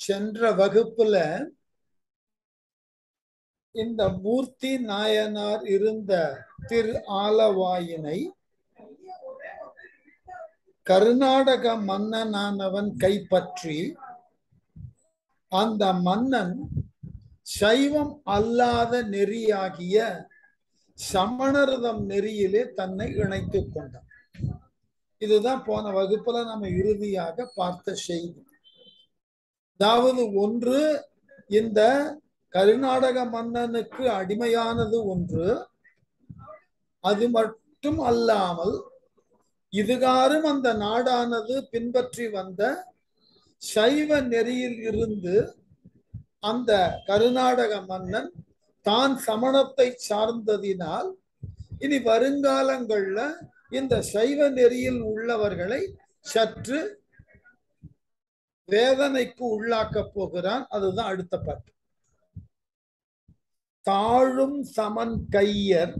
சென்ற வகுப்புல இந்த மூர்த்தி நாயனார் இருந்த திரு ஆலவாயினை கர்நாடக மன்னனானவன் கைப்பற்றி அந்த மன்னன் சைவம் அல்லாத நெறியாகிய சமணர்தம் நெறியிலே தன்னை இணைத்துக் கொண்டான் இதுதான் போன வகுப்புல நம்ம இறுதியாக பார்த்த செய்தி அதாவது ஒன்று இந்த கர்நாடக மன்னனுக்கு அடிமையானது ஒன்று அது மட்டும் அல்லாமல் இதுகாரும் அந்த நாடானது பின்பற்றி வந்த சைவ நெறியில் இருந்து அந்த கர்நாடக மன்னன் தான் சமணத்தை சார்ந்ததினால் இனி வருங்காலங்கள்ல இந்த சைவ நெறியில் உள்ளவர்களை சற்று வேதனைக்கு உள்ளாக்க போகிறான் அதுதான் அடுத்த பாட்டு தாழும் சமன் கையர்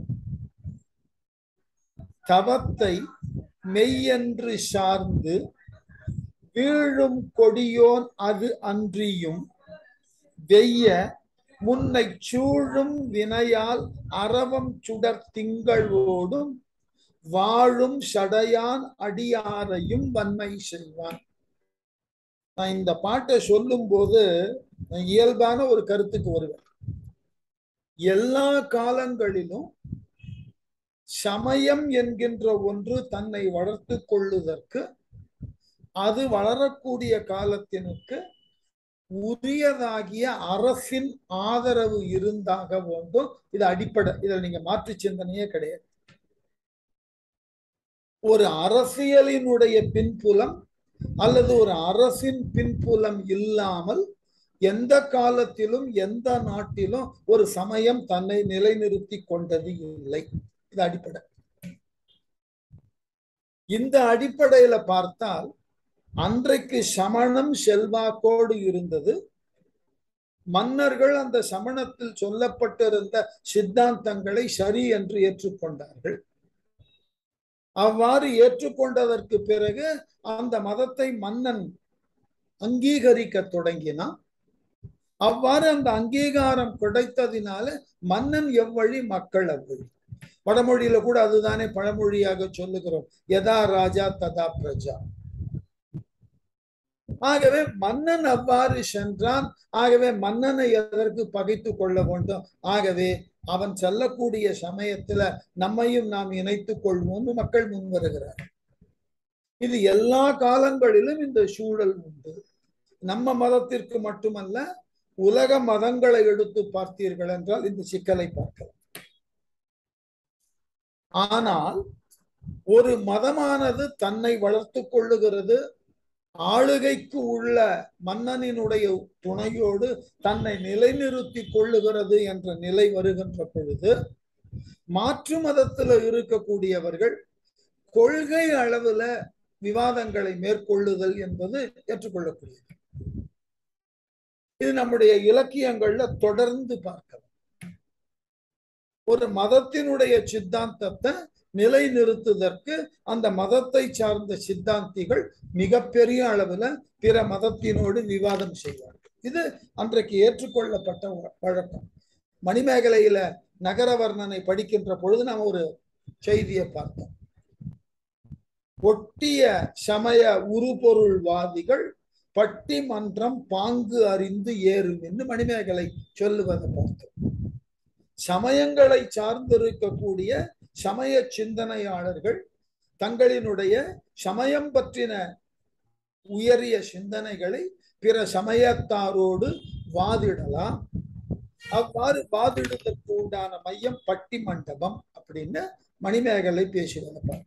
தவத்தை மெய்யென்று சார்ந்து வீழும் கொடியோன் அது அன்றியும் வெய்ய முன்னை சூழும் வினையால் அரவம் சுடர் திங்களோடும் வாழும் சடையான் அடியாரையும் வன்மை செய்வான் நான் இந்த பாட்டை சொல்லும் போது இயல்பான ஒரு கருத்துக்கு வருவேன் எல்லா காலங்களிலும் சமயம் என்கின்ற ஒன்று தன்னை வளர்த்து கொள்ளுதற்கு அது வளரக்கூடிய காலத்தினுக்கு உரியதாகிய அரசின் ஆதரவு இருந்தாக வேண்டும் இது அடிப்படை இதில் நீங்க மாற்று சிந்தனையே கிடையாது ஒரு அரசியலினுடைய பின்புலம் அல்லது ஒரு அரசின் பின்புலம் இல்லாமல் எந்த காலத்திலும் எந்த நாட்டிலும் ஒரு சமயம் தன்னை நிலைநிறுத்தி கொண்டது இல்லை இது அடிப்படை இந்த அடிப்படையில பார்த்தால் அன்றைக்கு சமணம் செல்வாக்கோடு இருந்தது மன்னர்கள் அந்த சமணத்தில் சொல்லப்பட்டிருந்த சித்தாந்தங்களை சரி என்று ஏற்றுக்கொண்டார்கள் அவ்வாறு ஏற்றுக்கொண்டதற்கு பிறகு அந்த மதத்தை மன்னன் அங்கீகரிக்க தொடங்கினான் அவ்வாறு அந்த அங்கீகாரம் கிடைத்ததினால மன்னன் எவ்வழி மக்கள் அவ்வழி வடமொழியில கூட அதுதானே பழமொழியாக சொல்லுகிறோம் யதா ராஜா ததா பிரஜா ஆகவே மன்னன் அவ்வாறு சென்றான் ஆகவே மன்னனை எதற்கு பகைத்து கொள்ள வேண்டும் ஆகவே அவன் செல்லக்கூடிய சமயத்துல நம்மையும் நாம் இணைத்துக் கொள்வோம் மக்கள் முன் வருகிறார் இது எல்லா காலங்களிலும் இந்த சூழல் உண்டு நம்ம மதத்திற்கு மட்டுமல்ல உலக மதங்களை எடுத்து பார்த்தீர்கள் என்றால் இந்த சிக்கலை பார்க்கலாம் ஆனால் ஒரு மதமானது தன்னை வளர்த்து கொள்ளுகிறது ஆளுகைக்கு உள்ள மன்னனினுடைய துணையோடு தன்னை நிலைநிறுத்தி கொள்ளுகிறது என்ற நிலை வருகின்ற பொழுது மாற்று மதத்துல இருக்கக்கூடியவர்கள் கொள்கை அளவுல விவாதங்களை மேற்கொள்ளுதல் என்பது ஏற்றுக்கொள்ளக்கூடியது இது நம்முடைய இலக்கியங்கள்ல தொடர்ந்து பார்க்கலாம் ஒரு மதத்தினுடைய சித்தாந்தத்தை நிலைநிறுத்துவதற்கு அந்த மதத்தை சார்ந்த சித்தாந்திகள் மிகப்பெரிய அளவுல பிற மதத்தினோடு விவாதம் செய்வார்கள் இது அன்றைக்கு ஏற்றுக்கொள்ளப்பட்ட வழக்கம் மணிமேகலையில நகர வர்ணனை படிக்கின்ற பொழுது நாம் ஒரு செய்தியை பார்த்தோம் ஒட்டிய சமய உருபொருள்வாதிகள் பட்டிமன்றம் பாங்கு அறிந்து ஏறும் என்று மணிமேகலை சொல்லுவதை பார்த்தோம் சமயங்களை சார்ந்திருக்கக்கூடிய சமய சிந்தனையாளர்கள் தங்களினுடைய சமயம் பற்றின உயரிய சிந்தனைகளை பிற சமயத்தாரோடு வாதிடலாம் அவ்வாறு வாதிடுவதற்கு உண்டான மையம் பட்டி மண்டபம் அப்படின்னு மணிமேகலை பேசுவதை பார்க்கிறோம்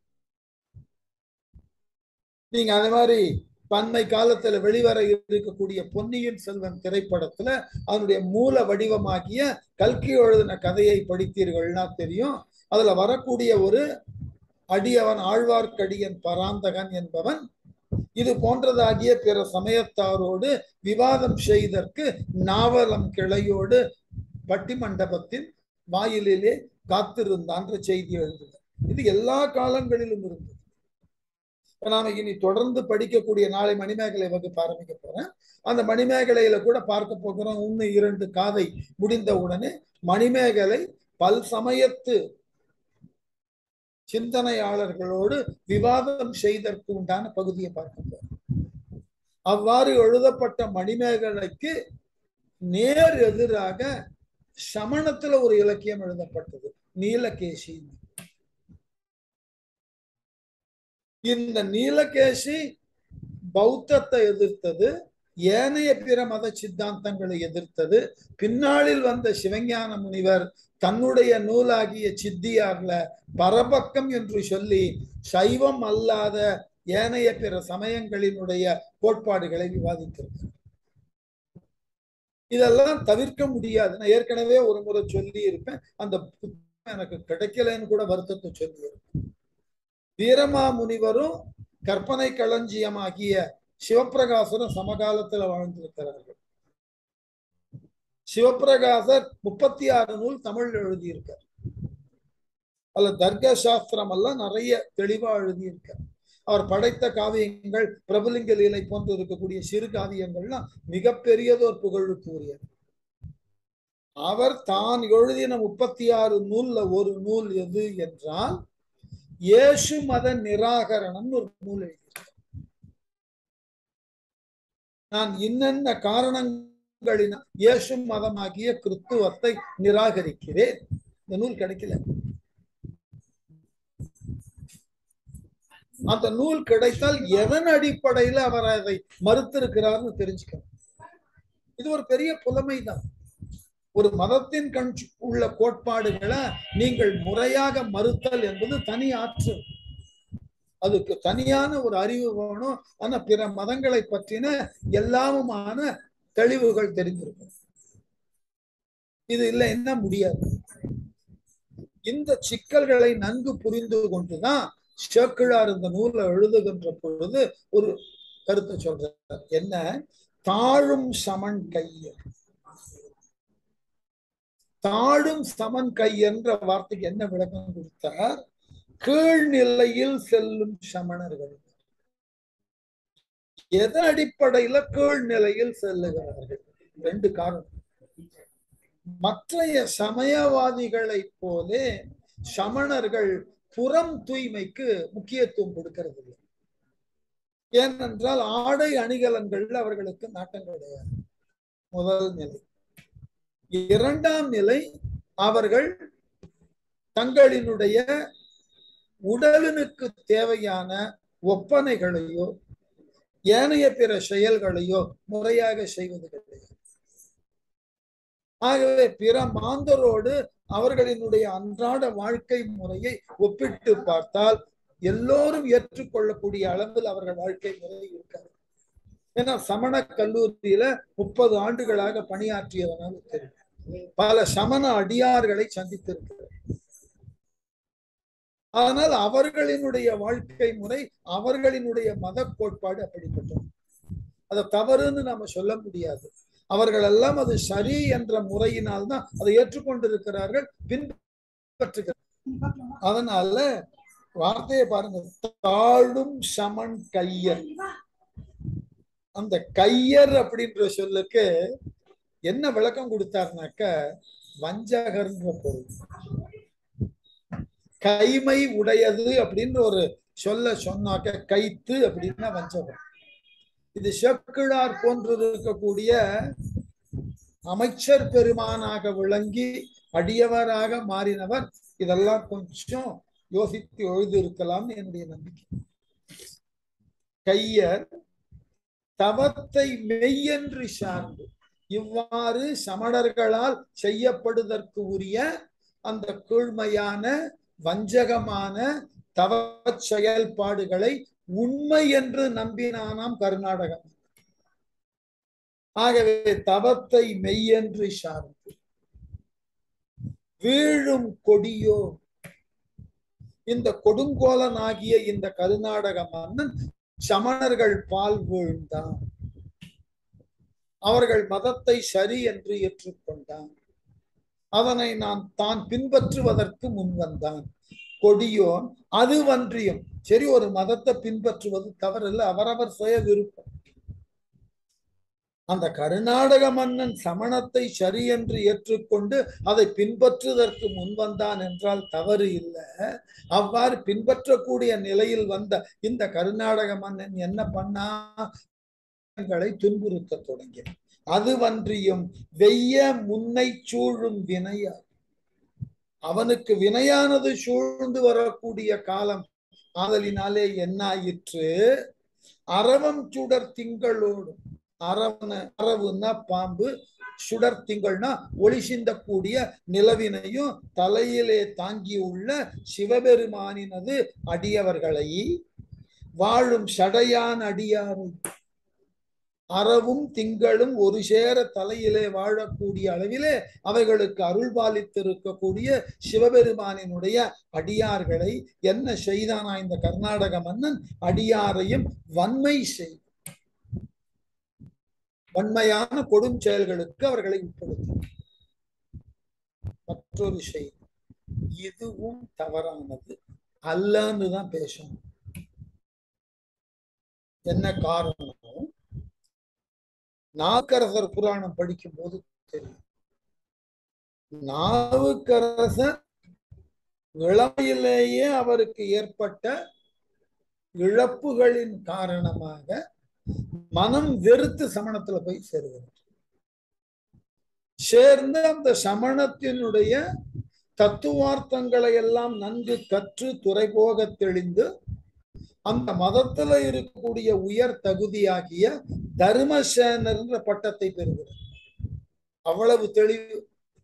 நீங்க அந்த மாதிரி பன்மை காலத்துல வெளிவர இருக்கக்கூடிய பொன்னியின் செல்வன் திரைப்படத்துல அதனுடைய மூல வடிவமாகிய கல்கி எழுதின கதையை படித்தீர்கள்னா தெரியும் அதுல வரக்கூடிய ஒரு அடியவன் ஆழ்வார்க்கடியன் பராந்தகன் என்பவன் இது போன்றதாகிய பிற சமயத்தாரோடு விவாதம் செய்தற்கு நாவலம் கிளையோடு பட்டிமண்டபத்தின் வாயிலிலே காத்திருந்தான்ற செய்தி எழுதுகிறார் இது எல்லா காலங்களிலும் இருந்தது நாம இனி தொடர்ந்து படிக்கக்கூடிய நாளை மணிமேகலை வகுப்பு ஆரம்பிக்க போறேன் அந்த மணிமேகலையில கூட பார்க்க போகிறோம் இன்னும் இரண்டு காதை முடிந்த உடனே மணிமேகலை பல் சமயத்து சிந்தனையாளர்களோடு விவாதம் செய்தற்கு உண்டான பகுதியை பார்க்க போறோம் அவ்வாறு எழுதப்பட்ட மணிமேகலைக்கு நேர் எதிராக சமணத்துல ஒரு இலக்கியம் எழுதப்பட்டது நீலகேசி இந்த நீலகேசி பௌத்தத்தை எதிர்த்தது ஏனைய பிற மத சித்தாந்தங்களை எதிர்த்தது பின்னாளில் வந்த சிவஞான முனிவர் தன்னுடைய நூலாகிய சித்தியார்ல பரபக்கம் என்று சொல்லி சைவம் அல்லாத ஏனைய பிற சமயங்களினுடைய கோட்பாடுகளை விவாதித்திருக்கிறார் இதெல்லாம் தவிர்க்க முடியாது நான் ஏற்கனவே ஒரு முறை சொல்லி இருப்பேன் அந்த புத்தகம் எனக்கு கிடைக்கலன்னு கூட வருத்தத்தை சொல்லி இருப்பேன் வீரமா முனிவரும் கற்பனை களஞ்சியமாகிய சிவபிரகாசரும் சமகாலத்துல வாழ்ந்திருக்கிறார்கள் சிவபிரகாசர் முப்பத்தி ஆறு நூல் தமிழ் எழுதியிருக்கார் அல்ல தர்க்க சாஸ்திரம் எல்லாம் நிறைய தெளிவா எழுதியிருக்கார் அவர் படைத்த காவியங்கள் பிரபலிங்க லீலை போன்று இருக்கக்கூடிய சிறு காவியங்கள்லாம் மிகப்பெரியதோர் புகழுக்கு உரியது அவர் தான் எழுதின முப்பத்தி ஆறு நூல்ல ஒரு நூல் எது என்றால் இயேசு மத நிராகரணம் ஒரு நூல் எழுதியிருக்கார் நான் இன்னென்ன காரணங்களின் இயேசு மதமாகிய கிறித்துவத்தை நிராகரிக்கிறேன் இந்த நூல் கிடைக்கல அந்த நூல் கிடைத்தால் எதன் அடிப்படையில அவர் அதை மறுத்திருக்கிறார்னு தெரிஞ்சுக்கணும் இது ஒரு பெரிய புலமைதான் ஒரு மதத்தின் கண் உள்ள கோட்பாடுகளை நீங்கள் முறையாக மறுத்தல் என்பது தனி ஆற்றல் அதுக்கு தனியான ஒரு அறிவு வேணும் ஆனா பிற மதங்களை பற்றின எல்லாமுமான தெளிவுகள் தெரிஞ்சிருக்கும் இது இல்லை என்ன முடியாது இந்த சிக்கல்களை நன்கு புரிந்து கொண்டுதான் சேக்கிழார் இந்த நூலை எழுதுகின்ற பொழுது ஒரு கருத்தை சொல்றார் என்ன தாழும் சமன் கையர் தாழும் சமன் கை என்ற வார்த்தைக்கு என்ன விளக்கம் கொடுத்தார் கீழ்நிலையில் செல்லும் சமணர்கள் எதன் அடிப்படையில கீழ்நிலையில் செல்லுகிறார்கள் ரெண்டு காரணம் மற்றைய சமயவாதிகளை போலே சமணர்கள் புறம் தூய்மைக்கு முக்கியத்துவம் கொடுக்கிறது இல்லை ஏனென்றால் ஆடை அணிகலன்கள் அவர்களுக்கு நாட்டம் கிடையாது முதல் நிலை இரண்டாம் நிலை அவர்கள் தங்களினுடைய உடலினுக்கு தேவையான ஒப்பனைகளையோ ஏனைய பிற செயல்களையோ முறையாக செய்வது கிடையாது ஆகவே பிற மாந்தரோடு அவர்களினுடைய அன்றாட வாழ்க்கை முறையை ஒப்பிட்டு பார்த்தால் எல்லோரும் ஏற்றுக்கொள்ளக்கூடிய அளவில் அவர்கள் வாழ்க்கை முறை இருக்காது ஏன்னா சமண கல்லூரியில முப்பது ஆண்டுகளாக பணியாற்றியவனால தெரியும் பல சமண அடியார்களை சந்தித்திருக்கிறார் ஆனால் அவர்களினுடைய வாழ்க்கை முறை அவர்களினுடைய மத கோட்பாடு அப்படிப்பட்டது அதை தவறுன்னு நாம சொல்ல முடியாது அவர்கள் எல்லாம் அது சரி என்ற முறையினால் தான் அதை ஏற்றுக்கொண்டிருக்கிறார்கள் பின்பற்றுகிறார் அதனால வார்த்தையை பாருங்க தாழும் சமன் கையர் அந்த கையர் அப்படின்ற சொல்லுக்கு என்ன விளக்கம் கொடுத்தாருனாக்க வஞ்சகர்ன்ற பொருள் கைமை உடையது அப்படின்னு ஒரு சொல்ல சொன்னாக்க கைத்து அப்படின்னா வஞ்சகம் இது செக்கிழார் போன்று இருக்கக்கூடிய அமைச்சர் பெருமானாக விளங்கி அடியவராக மாறினவர் இதெல்லாம் கொஞ்சம் யோசித்து எழுதியிருக்கலாம் என்னுடைய நம்பிக்கை கையர் தவத்தை மெய்யென்று சார்ந்து இவ்வாறு சமணர்களால் செய்யப்படுதற்கு உரிய அந்த கீழ்மையான வஞ்சகமான தவ செயல்பாடுகளை உண்மை என்று நம்பினானாம் கர்நாடகம் ஆகவே தவத்தை மெய்யென்று சார்ந்து வீழும் கொடியோ இந்த கொடுங்கோலனாகிய இந்த கர்நாடக மன்னன் சமணர்கள் பால் வீழ்ந்தான் அவர்கள் மதத்தை சரி என்று ஏற்றுக்கொண்டான் அதனை நான் தான் பின்பற்றுவதற்கு முன் வந்தான் கொடியோன் அதுவன்றியும் சரி ஒரு மதத்தை பின்பற்றுவது தவறில்லை அவரவர் சுய விருப்பம் அந்த கர்நாடக மன்னன் சமணத்தை சரி என்று ஏற்றுக்கொண்டு அதை பின்பற்றுவதற்கு முன்வந்தான் என்றால் தவறு இல்லை அவ்வாறு பின்பற்றக்கூடிய நிலையில் வந்த இந்த கர்நாடக மன்னன் என்ன பண்ணா துன்புறுத்த தொடங்கிய அதுவன்றியும் வெய்ய முன்னை சூழும் வினையா அவனுக்கு வினையானது சூழ்ந்து வரக்கூடிய காலம் ஆதலினாலே என்னாயிற்று அரவம் சுடர் திங்களோடு அரவன அரவுன்னா பாம்பு சுடர் திங்கள்னா ஒளி சிந்தக்கூடிய நிலவினையும் தலையிலே தாங்கியுள்ள சிவபெருமானினது அடியவர்களை வாழும் சடையான் அடியாரை அறவும் திங்களும் ஒரு சேர தலையிலே வாழக்கூடிய அளவிலே அவைகளுக்கு அருள் பாலித்திருக்கக்கூடிய சிவபெருமானினுடைய அடியார்களை என்ன செய்தானா இந்த கர்நாடக மன்னன் அடியாரையும் வன்மை செய் வன்மையான கொடும் செயல்களுக்கு அவர்களை உட்படுத்த மற்றொரு செய்தி இதுவும் தவறானது அல்லன்னு தான் பேசணும் என்ன காரணம் நாவுக்கரசர் புராணம் படிக்கும் போது தெரியும் நாவுக்கரசர் இளமையிலேயே அவருக்கு ஏற்பட்ட இழப்புகளின் காரணமாக மனம் வெறுத்து சமணத்துல போய் சேருகிறார் சேர்ந்து அந்த சமணத்தினுடைய தத்துவார்த்தங்களை எல்லாம் நன்கு கற்று துறை போக தெளிந்து அந்த மதத்துல இருக்கக்கூடிய உயர் தகுதியாகிய தர்மசேனர் என்ற பட்டத்தை பெறுகிறார் அவ்வளவு தெளிவு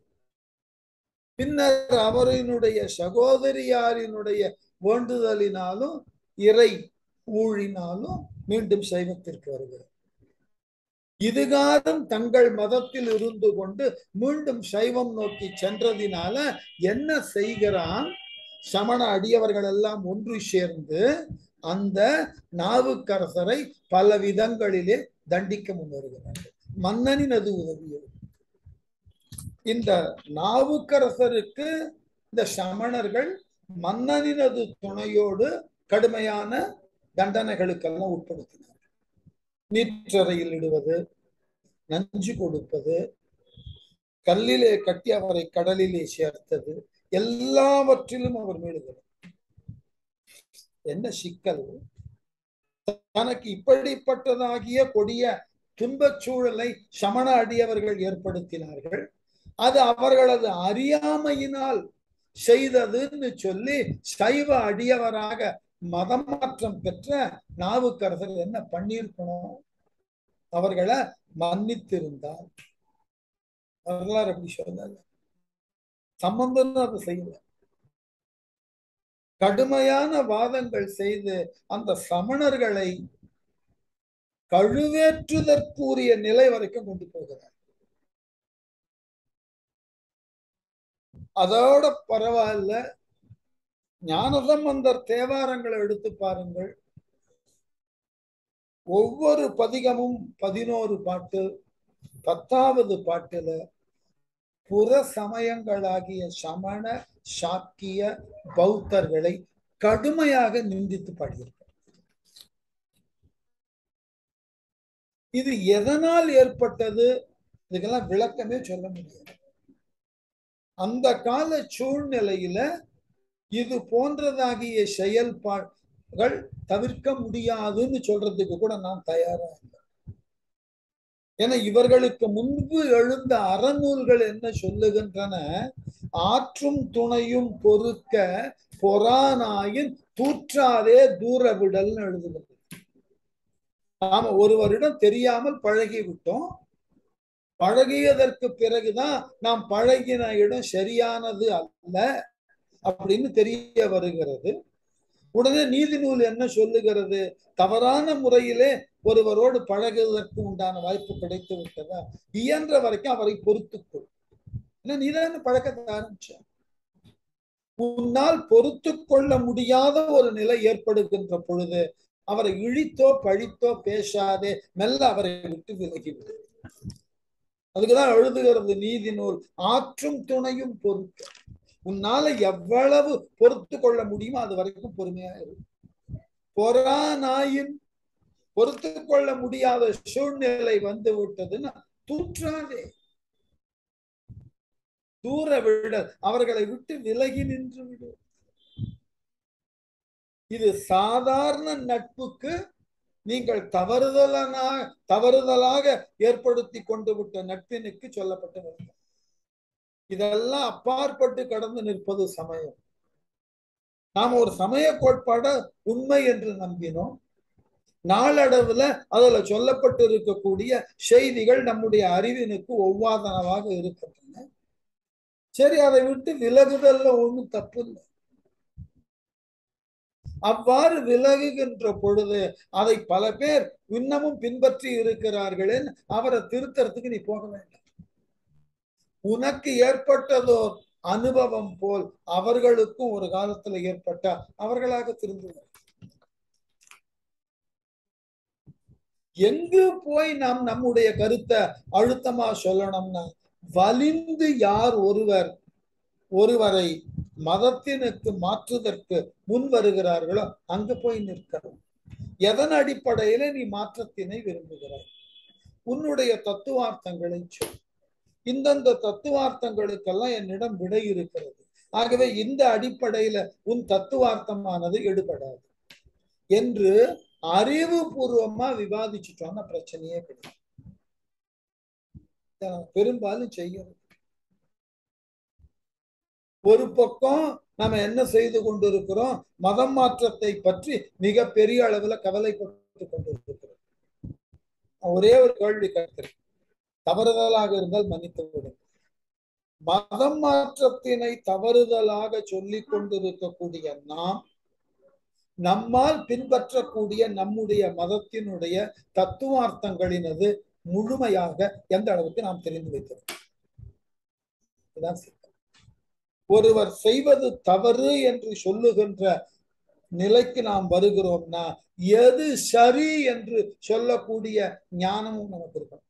பின்னர் அவரினுடைய சகோதரியாரினுடைய வேண்டுதலினாலும் இறை ஊழினாலும் மீண்டும் சைவத்திற்கு வருகிறார் இதுகாரம் தங்கள் மதத்தில் இருந்து கொண்டு மீண்டும் சைவம் நோக்கி சென்றதினால என்ன செய்கிறான் சமண அடியவர்கள் எல்லாம் ஒன்று சேர்ந்து அந்த நாவுக்கரசரை பல விதங்களிலே தண்டிக்க முன்வருகிறார்கள் மன்னனின் அது உதவியது இந்த நாவுக்கரசருக்கு இந்த சமணர்கள் மன்னனினது துணையோடு கடுமையான தண்டனைகளுக்கெல்லாம் உட்படுத்தினார் நீற்றறையில் இடுவது நஞ்சு கொடுப்பது கல்லிலே கட்டி அவரை கடலிலே சேர்த்தது எல்லாவற்றிலும் அவர் மீளுகிறார் என்ன சிக்கல் தனக்கு இப்படிப்பட்டதாகிய கொடிய துன்பச் சூழலை சமண அடியவர்கள் ஏற்படுத்தினார்கள் அது அவர்களது அறியாமையினால் செய்ததுன்னு சொல்லி சைவ அடியவராக மதம் மாற்றம் பெற்ற நாவுக்கரசர் என்ன பண்ணியிருக்கணும் அவர்களை மன்னித்திருந்தார் வரலாறு அப்படி சொல்லல சம்பந்தம் அதை செய்யல கடுமையான வாதங்கள் செய்து அந்த சமணர்களை கழுவேற்றுதற்குரிய நிலை வரைக்கும் கொண்டு போகிறார் அதோட பரவாயில்ல ஞானசம்பந்தர் தேவாரங்களை எடுத்து பாருங்கள் ஒவ்வொரு பதிகமும் பதினோரு பாட்டு பத்தாவது பாட்டுல புற சமயங்களாகிய சமண சாக்கிய பௌத்தர்களை கடுமையாக நிந்தித்து பாடியிருக்க இது எதனால் ஏற்பட்டது இதுக்கெல்லாம் விளக்கமே சொல்ல முடியாது அந்த கால சூழ்நிலையில இது போன்றதாகிய செயல்பாடுகள் தவிர்க்க முடியாதுன்னு சொல்றதுக்கு கூட நான் தயாரா இல்லை ஏன்னா இவர்களுக்கு முன்பு எழுந்த அறநூல்கள் என்ன சொல்லுகின்றன ஆற்றும் துணையும் பொறுக்க பொறானாயின் தூற்றாதே தூர விடல்னு எழுதுகிறது நாம ஒருவரிடம் தெரியாமல் பழகி விட்டோம் பழகியதற்கு பிறகுதான் நாம் பழகின இடம் சரியானது அல்ல அப்படின்னு தெரிய வருகிறது உடனே நீதி நூல் என்ன சொல்லுகிறது தவறான முறையிலே ஒருவரோடு பழகுவதற்கு உண்டான வாய்ப்பு கிடைத்து விட்டதா இயன்ற வரைக்கும் அவரை பொறுத்துக்கொள் ஏன்னா நீதான பழக்கத்தை ஆரம்பிச்ச உன்னால் பொறுத்து கொள்ள முடியாத ஒரு நிலை ஏற்படுகின்ற பொழுது அவரை இழித்தோ பழித்தோ பேசாதே மெல்ல அவரை விட்டு விலகிவிடு அதுக்குதான் எழுதுகிறது நீதி நூல் ஆற்றும் துணையும் பொறுக்க உன்னால எவ்வளவு பொறுத்து கொள்ள முடியுமோ அது வரைக்கும் பொறுமையா இரு பொறானாயின் பொறுத்து கொள்ள முடியாத சூழ்நிலை வந்து விட்டதுன்னா தூற்றாதே தூர விட அவர்களை விட்டு விலகி நின்று விடு இது சாதாரண நட்புக்கு நீங்கள் தவறுதலனா தவறுதலாக ஏற்படுத்தி கொண்டு விட்ட நட்பினுக்கு சொல்லப்பட்ட விளக்கம் இதெல்லாம் அப்பாற்பட்டு கடந்து நிற்பது சமயம் நாம் ஒரு சமய கோட்பாட உண்மை என்று நம்பினோம் நாளடைவுல அதுல சொல்லப்பட்டு இருக்கக்கூடிய செய்திகள் நம்முடைய அறிவினுக்கு ஒவ்வாதனவாக இருக்கின்றன சரி அதை விட்டு விலகுதல்ல ஒண்ணும் தப்பு இல்லை அவ்வாறு விலகுகின்ற பொழுது அதை பல பேர் இன்னமும் பின்பற்றி இருக்கிறார்களே அவரை திருத்தறதுக்கு நீ போக வேண்டாம் உனக்கு ஏற்பட்டதோர் அனுபவம் போல் அவர்களுக்கும் ஒரு காலத்துல ஏற்பட்ட அவர்களாக திருந்துவார் எங்கு போய் நாம் நம்முடைய கருத்தை அழுத்தமா சொல்லணும்னா வலிந்து யார் ஒருவர் ஒருவரை மதத்தினுக்கு மாற்றுவதற்கு முன் வருகிறார்களோ அங்க போய் நிற்கணும் எதன் அடிப்படையில நீ மாற்றத்தினை விரும்புகிறாய் உன்னுடைய தத்துவார்த்தங்களை சொல் இந்தந்த தத்துவார்த்தங்களுக்கெல்லாம் என்னிடம் விடை இருக்கிறது ஆகவே இந்த அடிப்படையில உன் தத்துவார்த்தமானது எடுபடாது என்று அறிவுபூர்வமா விவாதிச்சுட்டோம்னா பிரச்சனையே கிடையாது பெரும்பாலும் செய்யறது ஒரு பக்கம் நம்ம என்ன செய்து கொண்டிருக்கிறோம் மதம் மாற்றத்தை பற்றி மிக பெரிய அளவுல கவலைப்பட்டு கொண்டிருக்கிறோம் ஒரே ஒரு கேள்வி கேட்கிறேன் தவறுதலாக இருந்தால் மன்னித்து விடும் மதம் மாற்றத்தினை தவறுதலாக சொல்லிக் கொண்டிருக்கக்கூடிய நாம் நம்மால் பின்பற்றக்கூடிய நம்முடைய மதத்தினுடைய தத்துவார்த்தங்களினது முழுமையாக எந்த அளவுக்கு நாம் தெரிந்து வைக்கிறோம் ஒருவர் செய்வது தவறு என்று சொல்லுகின்ற நிலைக்கு நாம் வருகிறோம்னா எது சரி என்று சொல்லக்கூடிய ஞானமும் நமக்கு இருக்கணும்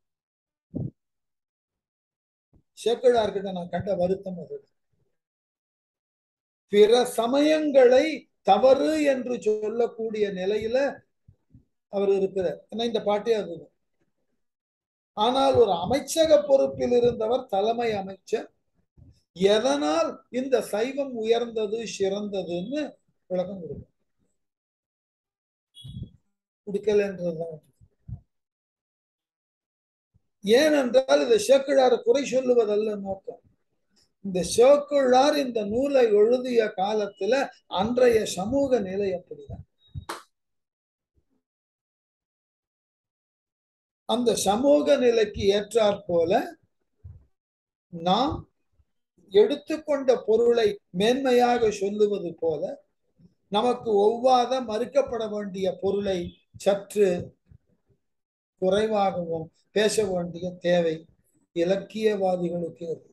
சேக்கிழார்கிட்ட நான் கண்ட வருத்தம் அது பிற சமயங்களை தவறு என்று சொல்லக்கூடிய நிலையில அவர் இருக்கிறார் ஏன்னா இந்த பாட்டே அதுதான் ஆனால் ஒரு அமைச்சக பொறுப்பில் இருந்தவர் தலைமை அமைச்சர் எதனால் இந்த சைவம் உயர்ந்தது சிறந்ததுன்னு விளக்கம் கொடுக்கும் கொடுக்கலன்றதுதான் ஏனென்றால் இந்த சேக்கிழார் குறை சொல்லுவதல்ல நோக்கம் இந்த சேக்கிழார் இந்த நூலை எழுதிய காலத்துல அன்றைய சமூக நிலை அப்படிதான் அந்த சமூக நிலைக்கு ஏற்றாற் போல நாம் எடுத்துக்கொண்ட பொருளை மேன்மையாக சொல்லுவது போல நமக்கு ஒவ்வாத மறுக்கப்பட வேண்டிய பொருளை சற்று குறைவாகவும் பேச வேண்டிய தேவை இலக்கியவாதிகளுக்கு இருக்கு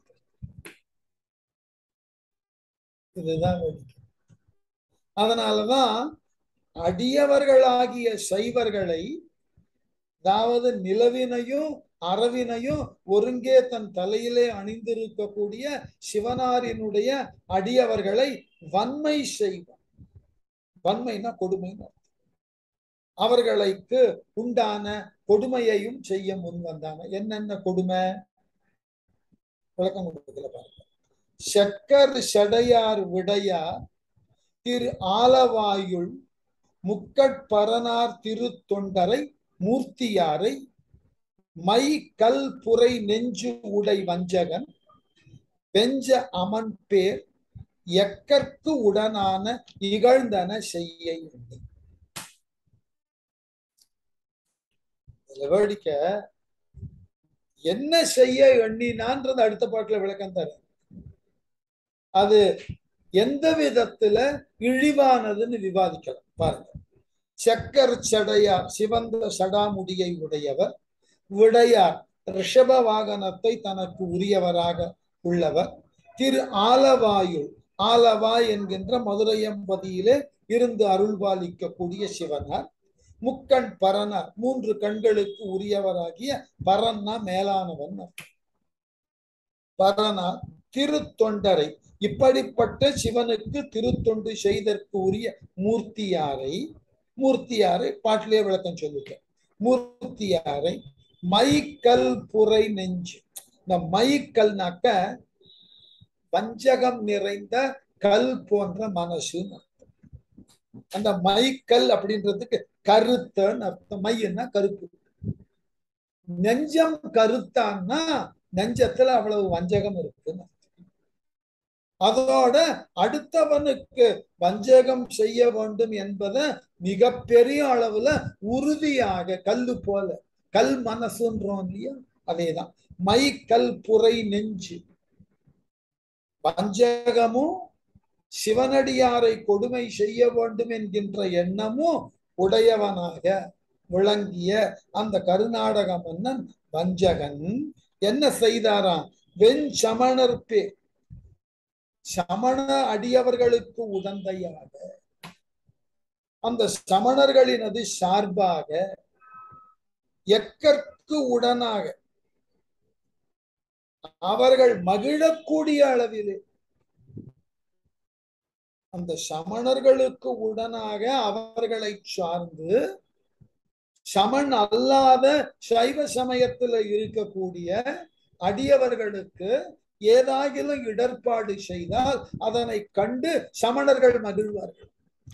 இதுதான் வேடிக்கை அதனாலதான் அடியவர்களாகிய சைவர்களை அதாவது நிலவினையும் அரவினையும் ஒருங்கே தன் தலையிலே அணிந்திருக்கக்கூடிய சிவனாரினுடைய அடியவர்களை வன்மை செய்வான் வன்மைனா கொடுமைன்னு அவர்களுக்கு உண்டான கொடுமையையும் செய்ய முன் வந்தாங்க என்னென்ன கொடுமை விளக்கம் கொடுக்கல பாருங்க செக்கர் செடையார் விடையா திரு ஆலவாயுள் முக்கட்பரனார் திருத்தொண்டரை மூர்த்தியாரை மை கல் புரை நெஞ்சு உடை வஞ்சகன் வெஞ்ச அமன் பேர் எக்கற்கு உடனான இகழ்ந்தன செய்ய எண்ணி வேடிக்கை என்ன செய்ய எண்ணினான்றது அடுத்த பாட்டுல விளக்கம் தர அது எந்த விதத்துல இழிவானதுன்னு விவாதிக்கலாம் பாருங்க சக்கர் சடையார் சிவந்த சடாமுடியை உடையவர் விடையார் ரிஷப வாகனத்தை தனக்கு உரியவராக உள்ளவர் திரு ஆலவாயுள் ஆலவாய் என்கின்ற மதுரையம்பதியிலே இருந்து அருள்பாலிக்கக்கூடிய சிவனார் முக்கண் பரனார் மூன்று கண்களுக்கு உரியவராகிய பரன்னா மேலானவன் பரனார் திருத்தொண்டரை இப்படிப்பட்ட சிவனுக்கு திருத்தொண்டு செய்தற்கு உரிய மூர்த்தியாரை மூர்த்தியாரை பாட்டிலே விளக்கம் சொல்லிட்டேன் மூர்த்தியாரை மைக்கல் புரை நெஞ்சு இந்த மைக்கல்னாக்க பஞ்சகம் நிறைந்த கல் போன்ற மனசுன்னு அர்த்தம் அந்த மைக்கல் அப்படின்றதுக்கு கருத்தன்னு அர்த்தம் மையன்னா கருப்பு நெஞ்சம் கருத்தான்னா நெஞ்சத்துல அவ்வளவு வஞ்சகம் இருக்குன்னு அதோட அடுத்தவனுக்கு வஞ்சகம் செய்ய வேண்டும் என்பதை மிகப்பெரிய அளவுல உறுதியாக கல்லு போல கல் மனசுன்றோம் இல்லையா அதேதான் மை கல் புரை நெஞ்சு வஞ்சகமும் சிவனடியாரை கொடுமை செய்ய வேண்டும் என்கின்ற எண்ணமும் உடையவனாக விளங்கிய அந்த கருநாடக மன்னன் வஞ்சகன் என்ன செய்தாராம் வெண் சமணர் பே சமண அடியவர்களுக்கு உடந்தையாக அந்த சமணர்களினது சார்பாக எக்கற்கு உடனாக அவர்கள் மகிழக்கூடிய அளவிலே அந்த சமணர்களுக்கு உடனாக அவர்களை சார்ந்து சமன் அல்லாத சைவ சமயத்துல இருக்கக்கூடிய அடியவர்களுக்கு ஏதாகிலும் இடர்பாடு செய்தால் அதனை கண்டு சமணர்கள் மகிழ்வார்கள்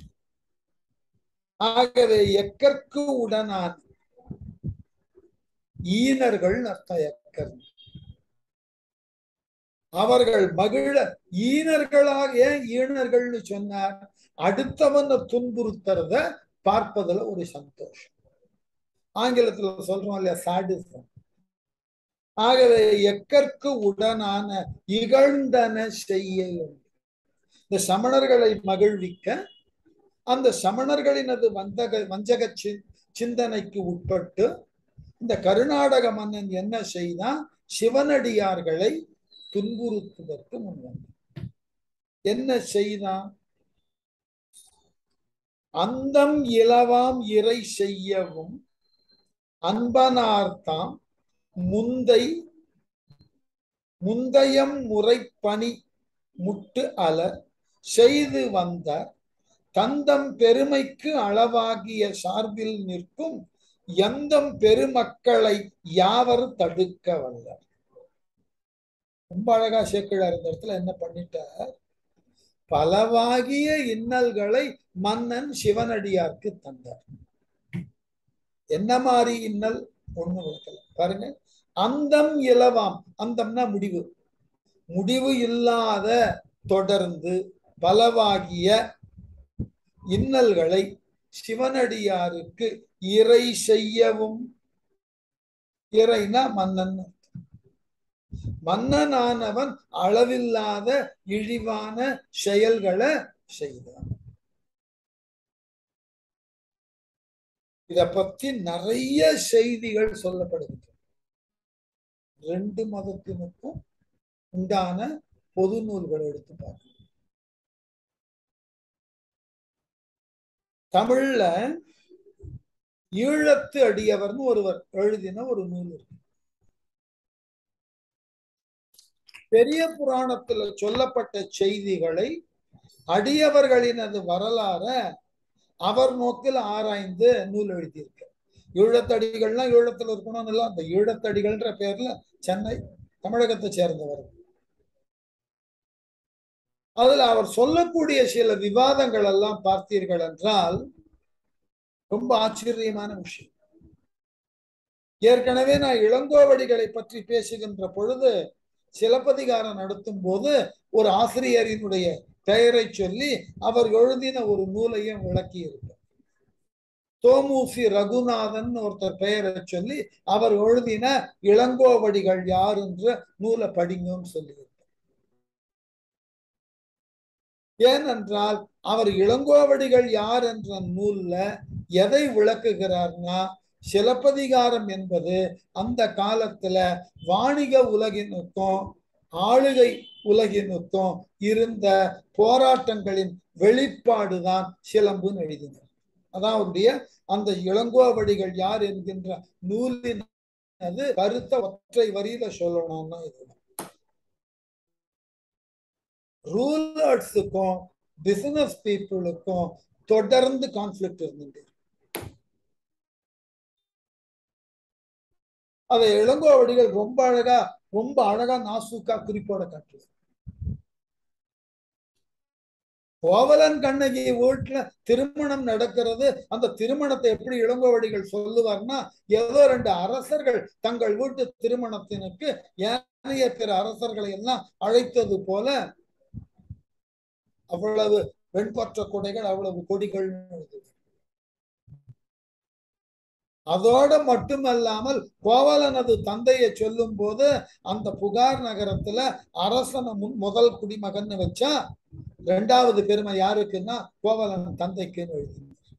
ஆகவே எக்கற்கு உடனான் ஈனர்கள் அர்த்தம் எக்கர் அவர்கள் மகிழ ஈனர்களாக ஏன் ஈனர்கள்னு சொன்னார் அடுத்தவனை துன்புறுத்துறத பார்ப்பதுல ஒரு சந்தோஷம் ஆங்கிலத்துல சொல்றோம் இல்லையா சாடிசம் ஆகவே எக்கற்கு உடனான இகழ்ந்தன செய்ய இந்த சமணர்களை மகிழ்விக்க அந்த சமணர்களினது வந்தக வஞ்சக சிந்தனைக்கு உட்பட்டு இந்த கருநாடக மன்னன் என்ன செய்தான் சிவனடியார்களை துன்புறுத்துவதற்கு முன்வந்தான் என்ன செய்தான் அந்தம் இலவாம் இறை செய்யவும் அன்பனார்த்தாம் முந்தை முந்தையம் முறைப்பணி முட்டு அலர் செய்து வந்த தந்தம் பெருமைக்கு அளவாகிய சார்பில் நிற்கும் எந்தம் பெருமக்களை யாவர் தடுக்க வல்லார் ரொம்ப அழகா சேக்கிழார் இந்த இடத்துல என்ன பண்ணிட்டார் பலவாகிய இன்னல்களை மன்னன் சிவனடியார்க்கு தந்தார் என்ன மாதிரி இன்னல் ஒண்ணு விளக்கல பாருங்க அந்தம் இலவாம் அந்தம்னா முடிவு முடிவு இல்லாத தொடர்ந்து பலவாகிய இன்னல்களை சிவனடியாருக்கு இறை செய்யவும் இறைனா மன்னன் மன்னனானவன் அளவில்லாத இழிவான செயல்களை செய்தான் இத பத்தி நிறைய செய்திகள் சொல்லப்படுகின்றன ரெண்டு மதத்தினுக்கும் உண்டான பொது நூல்களை எடுத்து பார்க்கணும் தமிழ்ல ஈழத்து அடியவர்னு ஒருவர் எழுதின ஒரு நூல் இருக்கு பெரிய புராணத்துல சொல்லப்பட்ட செய்திகளை அடியவர்களினது வரலாற அவர் நோக்கில் ஆராய்ந்து நூல் எழுதியிருக்க ஈழத்தடிகள்லாம் ஈழத்துல இருக்கணும் இல்லை அந்த ஈழத்தடிகள்ன்ற பேர்ல சென்னை தமிழகத்தை சேர்ந்தவர் அதுல அவர் சொல்லக்கூடிய சில விவாதங்கள் எல்லாம் பார்த்தீர்கள் என்றால் ரொம்ப ஆச்சரியமான விஷயம் ஏற்கனவே நான் இளங்கோவடிகளை பற்றி பேசுகின்ற பொழுது சிலப்பதிகாரம் நடத்தும் போது ஒரு ஆசிரியரினுடைய பெயரை சொல்லி அவர் எழுதின ஒரு நூலையும் விளக்கி இருக்கார் தோமுசி ரகுநாதன் ஒருத்தர் பெயரை சொல்லி அவர் எழுதின இளங்கோவடிகள் யார் என்ற நூலை படிங்கன்னு சொல்லி ஏனென்றால் அவர் இளங்கோவடிகள் யார் என்ற நூல்ல எதை விளக்குகிறார்னா சிலப்பதிகாரம் என்பது அந்த காலத்துல வாணிக உலகினுக்கும் ஆளுகை உலகினுக்கும் இருந்த போராட்டங்களின் வெளிப்பாடுதான் சிலம்புன்னு எழுதினார் அதான் அவருடைய அந்த இளங்கோவடிகள் யார் என்கின்ற நூலின் அது கருத்த ஒற்றை வரியில சொல்லணும்னா இதுதான் ரூலர்ஸுக்கும் பிசினஸ் பீப்புளுக்கும் தொடர்ந்து கான்ஃபிளிக்ட் இருந்துட்டு அதை இளங்கோவடிகள் ரொம்ப அழகா ரொம்ப அழகா நாசூக்கா குறிப்போட காட்டுது கோவலன் கண்ணகி வீட்டுல திருமணம் நடக்கிறது அந்த திருமணத்தை எப்படி இளங்கோவடிகள் சொல்லுவார்னா ஏதோ ரெண்டு அரசர்கள் தங்கள் வீட்டு திருமணத்தினுக்கு ஏனைய பிற அரசர்களை எல்லாம் அழைத்தது போல அவ்வளவு வெண்பற்ற கொடைகள் அவ்வளவு கொடிகள் அதோட மட்டுமல்லாமல் கோவலனது தந்தையை சொல்லும் போது அந்த புகார் நகரத்துல அரசன முதல் குடிமகன் வச்சா ரெண்டாவது பெருமை யாருக்குன்னா கோவலன் தந்தைக்குன்னு எழுதி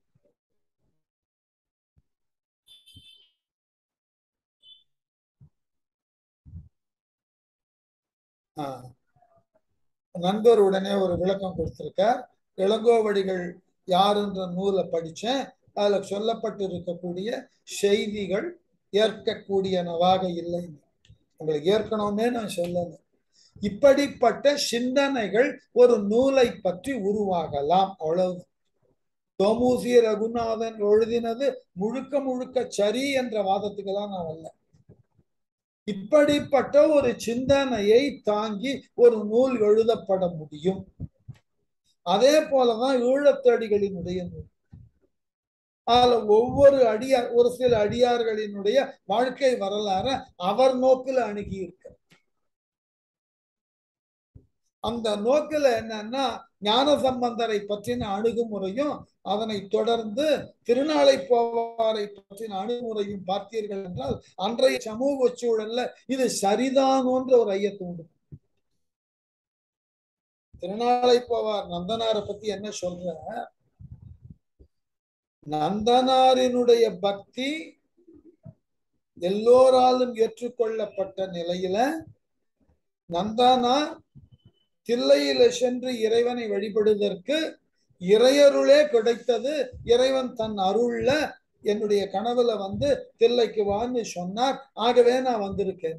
நண்பர் உடனே ஒரு விளக்கம் கொடுத்திருக்கார் இளங்கோவடிகள் யாருன்ற நூலை படிச்சேன் அதுல சொல்லப்பட்டு இருக்கக்கூடிய செய்திகள் ஏற்கக்கூடியனவாக இல்லை உங்களுக்கு ஏற்கனவே நான் சொல்லல இப்படிப்பட்ட சிந்தனைகள் ஒரு நூலை பற்றி உருவாகலாம் அவ்வளவு தோமூசி ரகுநாதன் எழுதினது முழுக்க முழுக்க சரி என்ற வாதத்துக்கெல்லாம் நான் வரல இப்படிப்பட்ட ஒரு சிந்தனையை தாங்கி ஒரு நூல் எழுதப்பட முடியும் அதே போலதான் ஈழத்தடிகளினுடைய நூல் அதுல ஒவ்வொரு அடியார் ஒரு சில அடியார்களினுடைய வாழ்க்கை வரலாற அவர் நோக்கில் அணுகி இருக்க அந்த நோக்கில் என்னன்னா ஞான சம்பந்தரை பற்றின அணுகுமுறையும் அதனை தொடர்ந்து திருநாளை போவாரை பற்றின அணுகுமுறையும் பார்த்தீர்கள் என்றால் அன்றைய சமூக சூழல்ல இது சரிதானோன்ற ஒரு ஐயத்தை உண்டு திருநாளை போவார் நந்தனாரை பத்தி என்ன சொல்ற நந்தனாரினுடைய பக்தி எல்லோராலும் ஏற்றுக்கொள்ளப்பட்ட நிலையில நந்தனார் தில்லையில சென்று இறைவனை வழிபடுவதற்கு இறையருளே கிடைத்தது இறைவன் தன் அருள்ல என்னுடைய கனவுல வந்து தில்லைக்கு வான்னு சொன்னார் ஆகவே நான் வந்திருக்கேன்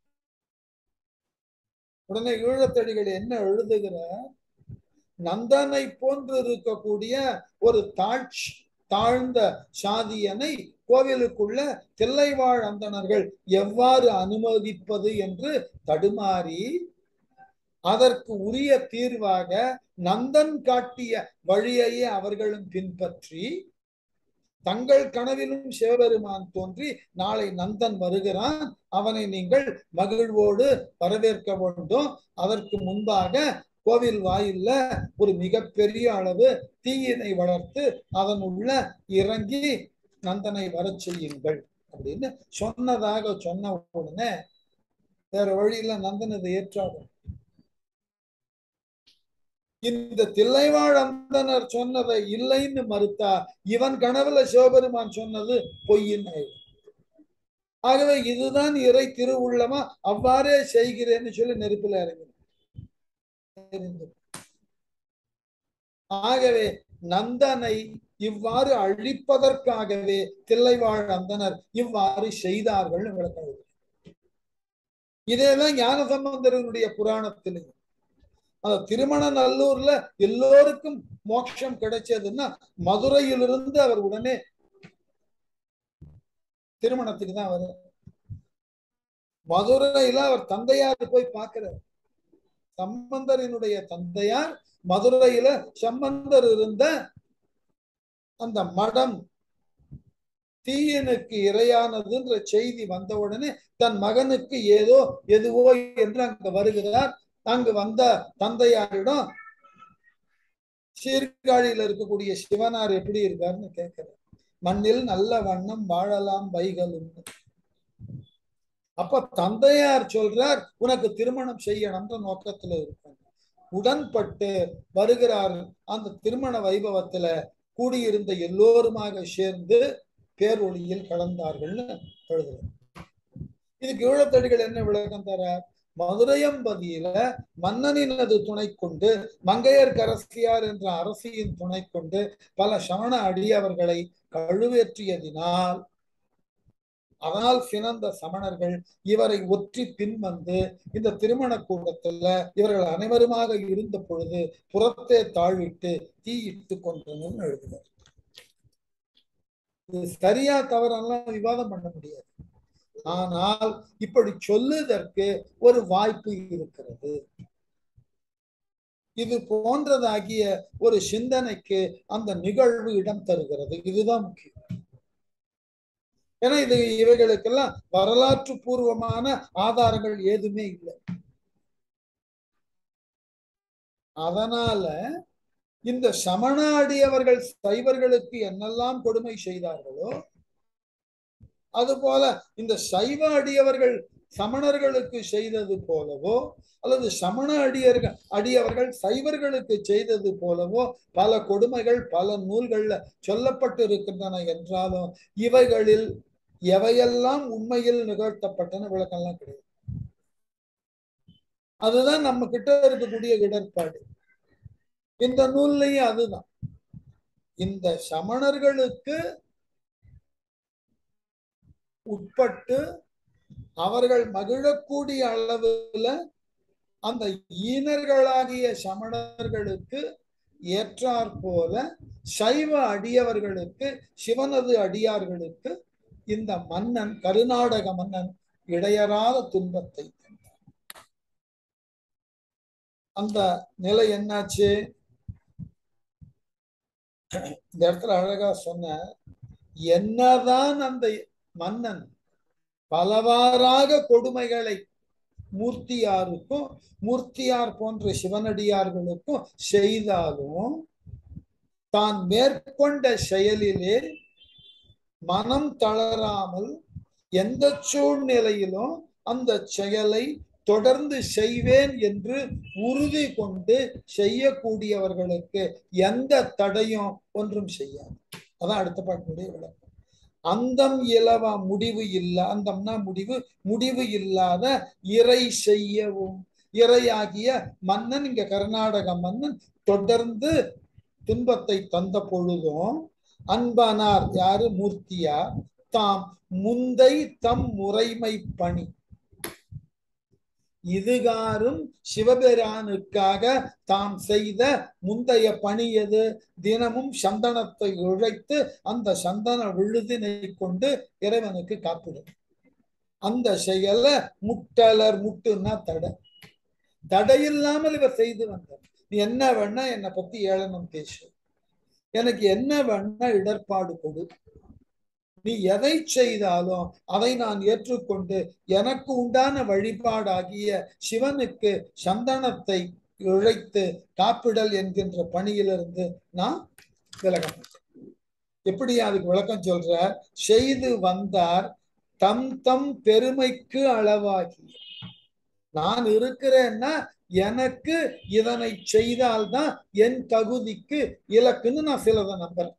உடனே ஈழத்தடிகள் என்ன எழுதுகிற நந்தனை போன்று இருக்கக்கூடிய ஒரு தாழ்ச்சி தாழ்ந்த சாதியனை கோவிலுக்குள்ள தில்லைவாழ் அந்தணர்கள் எவ்வாறு அனுமதிப்பது என்று தடுமாறி அதற்கு உரிய தீர்வாக நந்தன் காட்டிய வழியையே அவர்களும் பின்பற்றி தங்கள் கனவிலும் சிவபெருமான் தோன்றி நாளை நந்தன் வருகிறான் அவனை நீங்கள் மகிழ்வோடு வரவேற்க வேண்டும் அதற்கு முன்பாக கோவில் வாயில்ல ஒரு மிகப்பெரிய அளவு தீயினை வளர்த்து அதன் உள்ள இறங்கி நந்தனை வர செய்யுங்கள் அப்படின்னு சொன்னதாக சொன்ன உடனே வேற வழியில நந்தன் இதை ஏற்றாகும் இந்த தில்லைவாழ் அந்தனர் சொன்னதை இல்லைன்னு மறுத்தா இவன் கனவுல சிவபெருமான் சொன்னது பொய்ன்னு ஆகவே இதுதான் இறை திருவுள்ளமா அவ்வாறே செய்கிறேன்னு சொல்லி நெருப்புல இறங்கின ஆகவே நந்தனை இவ்வாறு அழிப்பதற்காகவே தில்லைவாழ் அந்தனர் இவ்வாறு செய்தார்கள் விளக்கம் இதேதான் ஞான சம்பந்தரனுடைய புராணத்திலையும் அந்த திருமண நல்லூர்ல எல்லோருக்கும் மோட்சம் கிடைச்சதுன்னா மதுரையிலிருந்து அவர் உடனே திருமணத்துக்கு தான் வர மதுரையில அவர் தந்தையார் போய் பார்க்கிறார் சம்பந்தரினுடைய தந்தையார் மதுரையில சம்பந்தர் இருந்த அந்த மடம் தீயனுக்கு இரையானதுன்ற செய்தி வந்த உடனே தன் மகனுக்கு ஏதோ எதுவோ என்று அங்க வருகிறார் அங்கு வந்த தந்தையாரிடம் சீர்காழியில இருக்கக்கூடிய சிவனார் எப்படி இருக்காருன்னு கேட்கிறார் மண்ணில் நல்ல வண்ணம் வாழலாம் வைகளும் அப்ப தந்தையார் சொல்றார் உனக்கு திருமணம் செய்யணும்ன்ற நோக்கத்துல இருக்காங்க உடன்பட்டு வருகிறார் அந்த திருமண வைபவத்துல கூடியிருந்த எல்லோருமாக சேர்ந்து பேரொழியில் கலந்தார்கள்னு எழுதுறார் இதுக்கு ஈழத்தடிகள் என்ன விளக்கம் தரார் மதுரையம்பதியில மன்னனினது துணை கொண்டு மங்கையர்கரசியார் என்ற அரசியின் துணை கொண்டு பல சமண அடியவர்களை கழுவேற்றியதினால் அதனால் சினந்த சமணர்கள் இவரை ஒற்றி பின்வந்து இந்த திருமண கூடத்துல இவர்கள் அனைவருமாக இருந்த பொழுது புறத்தே தாழ்விட்டு தீயிட்டு கொண்டனர் எழுதினார் இது சரியா தவறெல்லாம் விவாதம் பண்ண முடியாது ஆனால் இப்படி சொல்லுவதற்கு ஒரு வாய்ப்பு இருக்கிறது இது போன்றதாகிய ஒரு சிந்தனைக்கு அந்த நிகழ்வு இடம் தருகிறது இதுதான் முக்கியம் ஏன்னா இது இவைகளுக்கெல்லாம் வரலாற்று பூர்வமான ஆதாரங்கள் ஏதுமே இல்லை அதனால இந்த சமணாடியவர்கள் சைவர்களுக்கு என்னெல்லாம் கொடுமை செய்தார்களோ அதுபோல இந்த சைவ அடியவர்கள் சமணர்களுக்கு செய்தது போலவோ அல்லது சமண அடியர்கள் அடியவர்கள் சைவர்களுக்கு செய்தது போலவோ பல கொடுமைகள் பல நூல்கள்ல சொல்லப்பட்டு இருக்கின்றன என்றாலும் இவைகளில் எவையெல்லாம் உண்மையில் நிகழ்த்தப்பட்டன விளக்கம்லாம் கிடையாது அதுதான் நம்ம கிட்ட இருக்கக்கூடிய இடர்பாடு இந்த நூல்லையும் அதுதான் இந்த சமணர்களுக்கு உட்பட்டு அவர்கள் மகிழக்கூடிய அளவுல அந்த ஈனர்களாகிய சமணர்களுக்கு ஏற்றாற் போல சைவ அடியவர்களுக்கு சிவனது அடியார்களுக்கு இந்த மன்னன் கருநாடக மன்னன் இடையறாத துன்பத்தை தந்தார் அந்த நிலை என்னாச்சு இந்த இடத்துல அழகா சொன்ன என்னதான் அந்த மன்னன் பலவாறாக கொடுமைகளை மூர்த்தியாருக்கும் மூர்த்தியார் போன்ற சிவனடியார்களுக்கும் செய்தாலும் தான் மேற்கொண்ட செயலிலே மனம் தளராமல் எந்த சூழ்நிலையிலும் அந்த செயலை தொடர்ந்து செய்வேன் என்று உறுதி கொண்டு செய்யக்கூடியவர்களுக்கு எந்த தடையும் ஒன்றும் செய்யாது அதான் அடுத்த பாட்டினுடைய விளக்கம் அந்தம் இலவ முடிவு இல்ல அந்தம்னா முடிவு முடிவு இல்லாத இறை செய்யவும் இறையாகிய மன்னன் இங்க கர்நாடக மன்னன் தொடர்ந்து துன்பத்தை தந்த பொழுதும் அன்பானார் யாரு மூர்த்தியார் தாம் முந்தை தம் முறைமை பணி இதுகாரும் சிவபெரானுக்காக தாம் செய்த முந்தைய பணி எது தினமும் சந்தனத்தை உழைத்து அந்த சந்தன விழுதினை கொண்டு இறைவனுக்கு காப்பிடும் அந்த செயல முட்டலர் முட்டுன்னா தடை தடை இல்லாமல் இவர் செய்து வந்தார் நீ என்ன வேணா என்னை பத்தி ஏளனம் பேசு எனக்கு என்ன வேணா இடர்பாடு கொடு நீ எதை செய்தாலும் அதை நான் ஏற்றுக்கொண்டு எனக்கு உண்டான வழிபாடாகிய சிவனுக்கு சந்தனத்தை இழைத்து காப்பிடல் என்கின்ற பணியிலிருந்து நான் விலக எப்படி அதுக்கு விளக்கம் சொல்ற செய்து வந்தார் தம் தம் பெருமைக்கு அளவாகி நான் இருக்கிறேன்னா எனக்கு இதனை செய்தால்தான் என் தகுதிக்கு இலக்குன்னு நான் சிலதை நம்புறேன்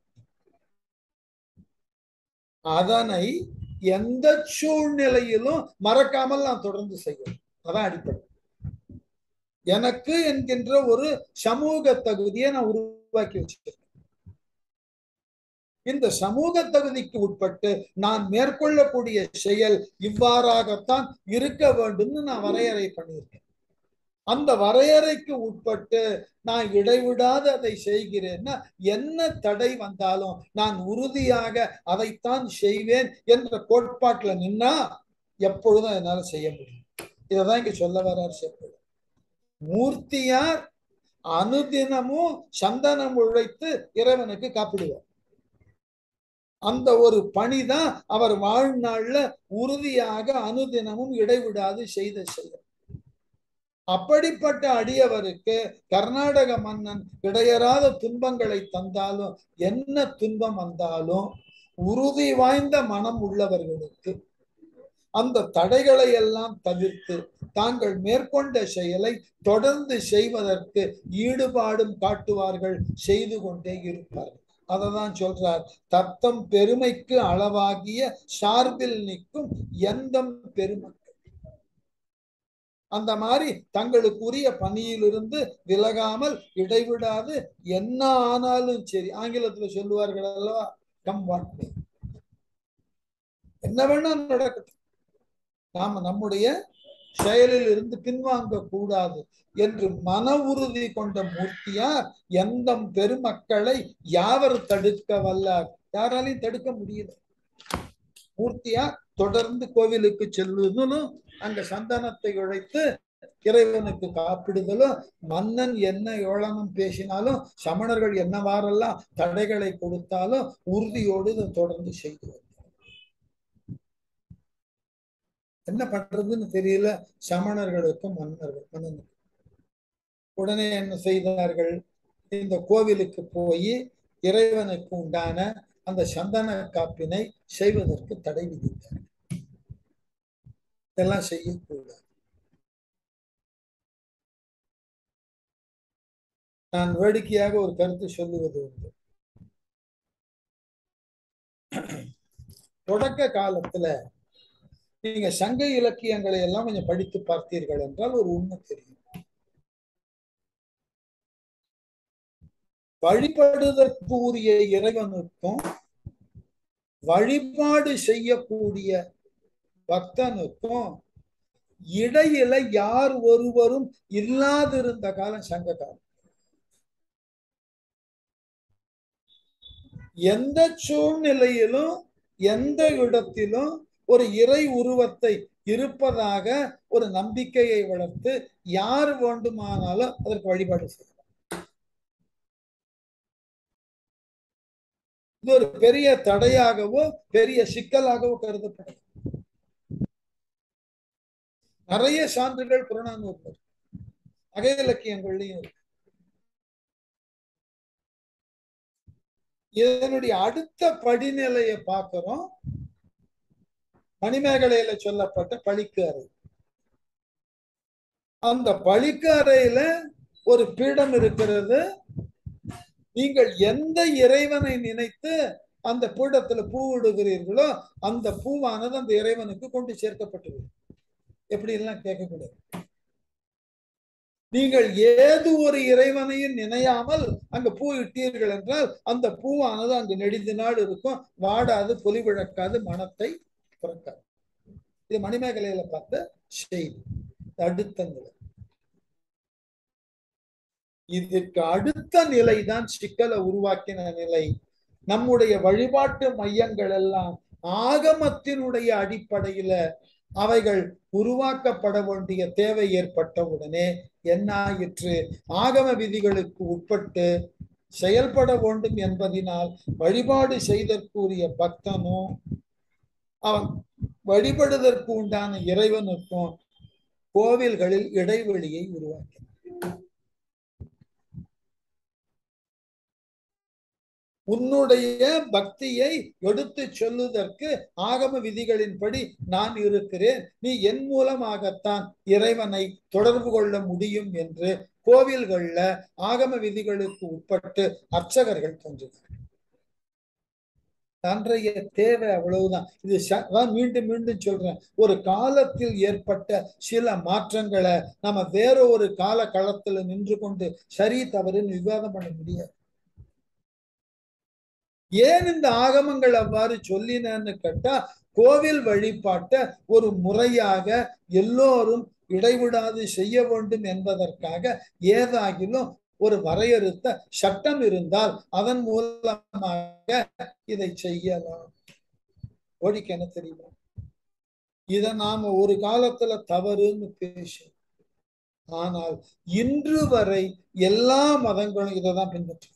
அதனை எந்த சூழ்நிலையிலும் மறக்காமல் நான் தொடர்ந்து செய்யணும் அதான் அடிப்படை எனக்கு என்கின்ற ஒரு சமூக தகுதியை நான் உருவாக்கி வச்சிருக்கேன் இந்த சமூக தகுதிக்கு உட்பட்டு நான் மேற்கொள்ளக்கூடிய செயல் இவ்வாறாகத்தான் இருக்க வேண்டும்னு நான் வரையறை பண்ணியிருக்கேன் அந்த வரையறைக்கு உட்பட்டு நான் இடைவிடாத அதை செய்கிறேன்னா என்ன தடை வந்தாலும் நான் உறுதியாக அதைத்தான் செய்வேன் என்ற கோட்பாட்டுல நின்னா எப்பொழுதும் என்னால செய்ய முடியும் இதைதான் இங்க சொல்ல வர்றார் செப்பது மூர்த்தியார் அனுதினமும் சந்தனம் உழைத்து இறைவனுக்கு காப்பிடுவார் அந்த ஒரு பணிதான் அவர் வாழ்நாள்ல உறுதியாக அனுதினமும் இடைவிடாது செய்த செயல் அப்படிப்பட்ட அடியவருக்கு கர்நாடக மன்னன் இடையறாத துன்பங்களை தந்தாலும் என்ன துன்பம் வந்தாலும் உறுதி வாய்ந்த மனம் உள்ளவர்களுக்கு அந்த தடைகளை எல்லாம் தவிர்த்து தாங்கள் மேற்கொண்ட செயலை தொடர்ந்து செய்வதற்கு ஈடுபாடும் காட்டுவார்கள் செய்து கொண்டே இருப்பார்கள் அததான் சொல்றார் தத்தம் பெருமைக்கு அளவாகிய சார்பில் நிற்கும் எந்தம் பெருமை அந்த மாதிரி தங்களுக்குரிய பணியிலிருந்து விலகாமல் இடைவிடாது என்ன ஆனாலும் சரி ஆங்கிலத்துல சொல்லுவார்கள் அல்லவா கம் வாட் என்ன வேணா நடக்கட்டும் நாம நம்முடைய செயலில் இருந்து பின்வாங்க கூடாது என்று மன உறுதி கொண்ட மூர்த்தியார் எந்த பெருமக்களை யாவர் தடுக்க வல்லார் யாராலையும் தடுக்க முடியல மூர்த்தியார் தொடர்ந்து கோவிலுக்கு செல்வதும் அங்க சந்தனத்தை உழைத்து இறைவனுக்கு காப்பிடுதலும் மன்னன் என்ன ஏளனம் பேசினாலும் சமணர்கள் என்னவாறெல்லாம் தடைகளை கொடுத்தாலும் உறுதியோடு இதை தொடர்ந்து செய்து வந்தார் என்ன பண்றதுன்னு தெரியல சமணர்களுக்கும் மன்னர்கள் மன்னனுக்கு உடனே என்ன செய்தார்கள் இந்த கோவிலுக்கு போய் இறைவனுக்கு உண்டான அந்த சந்தன காப்பினை செய்வதற்கு தடை விதித்தார் இதெல்லாம் செய்யக்கூடாது நான் வேடிக்கையாக ஒரு கருத்து சொல்லுவது உண்டு தொடக்க காலத்துல நீங்க சங்க இலக்கியங்களை எல்லாம் கொஞ்சம் படித்து பார்த்தீர்கள் என்றால் ஒரு உண்மை தெரியும் வழிபடுதற்குரிய இறைவனுக்கும் வழிபாடு செய்யக்கூடிய பக்தனுக்கும் இடையில யார் ஒருவரும் இல்லாதிருந்த காலம் சங்க காலம் எந்த சூழ்நிலையிலும் எந்த இடத்திலும் ஒரு இறை உருவத்தை இருப்பதாக ஒரு நம்பிக்கையை வளர்த்து யார் வேண்டுமானாலும் அதற்கு வழிபாடு செய்யலாம் இது ஒரு பெரிய தடையாகவோ பெரிய சிக்கலாகவோ கருதப்படும் நிறைய சான்றுகள் புறநானூறு அக இலக்கியங்கள்லையும் இருக்கு இதனுடைய அடுத்த படிநிலையை பார்க்கிறோம் மணிமேகலையில சொல்லப்பட்ட பழிக்கு அறை அந்த பழிக்கு அறையில ஒரு பீடம் இருக்கிறது நீங்கள் எந்த இறைவனை நினைத்து அந்த பீடத்துல பூ விடுகிறீர்களோ அந்த பூவானது அந்த இறைவனுக்கு கொண்டு சேர்க்கப்பட்டுவிடும் எப்படி எல்லாம் கேட்கக்கூடாது நீங்கள் ஏது ஒரு இறைவனையும் நினையாமல் அங்க பூ இட்டீர்கள் என்றால் அந்த பூவானது அங்கு நெடிந்த நாள் இருக்கும் வாடாது பொலிவிழக்காது மனத்தை பிறக்காது இது மணிமேகலையில பார்த்த செய்தி அடுத்த நிலை இதற்கு அடுத்த நிலை தான் சிக்கலை உருவாக்கின நிலை நம்முடைய வழிபாட்டு மையங்கள் எல்லாம் ஆகமத்தினுடைய அடிப்படையில அவைகள் உருவாக்கப்பட வேண்டிய தேவை ஏற்பட்டவுடனே என்ன ஆயிற்று ஆகம விதிகளுக்கு உட்பட்டு செயல்பட வேண்டும் என்பதினால் வழிபாடு செய்தற்குரிய பக்தனும் அவன் வழிபடுவதற்கு உண்டான இறைவனுக்கும் கோவில்களில் இடைவெளியை உருவாக்கினார் உன்னுடைய பக்தியை எடுத்து சொல்லுவதற்கு ஆகம விதிகளின்படி நான் இருக்கிறேன் நீ என் மூலமாகத்தான் இறைவனை தொடர்பு கொள்ள முடியும் என்று கோவில்கள்ல ஆகம விதிகளுக்கு உட்பட்டு அர்ச்சகர்கள் தோன்றினார் அன்றைய தேவை அவ்வளவுதான் இது மீண்டும் மீண்டும் சொல்றேன் ஒரு காலத்தில் ஏற்பட்ட சில மாற்றங்களை நம்ம வேற ஒரு கால களத்துல நின்று கொண்டு சரி தவறுன்னு விவாதம் பண்ண முடியாது ஏன் இந்த ஆகமங்கள் அவ்வாறு சொல்லினன்னு கேட்டா கோவில் வழிபாட்ட ஒரு முறையாக எல்லோரும் இடைவிடாது செய்ய வேண்டும் என்பதற்காக ஏதாகிலும் ஒரு வரையறுத்த சட்டம் இருந்தால் அதன் மூலமாக இதை செய்யலாம் ஒழிக்க என்ன தெரியுமா இத நாம ஒரு காலத்துல தவறுன்னு பேசும் ஆனால் இன்று வரை எல்லா மதங்களும் இதை தான் பின்பற்று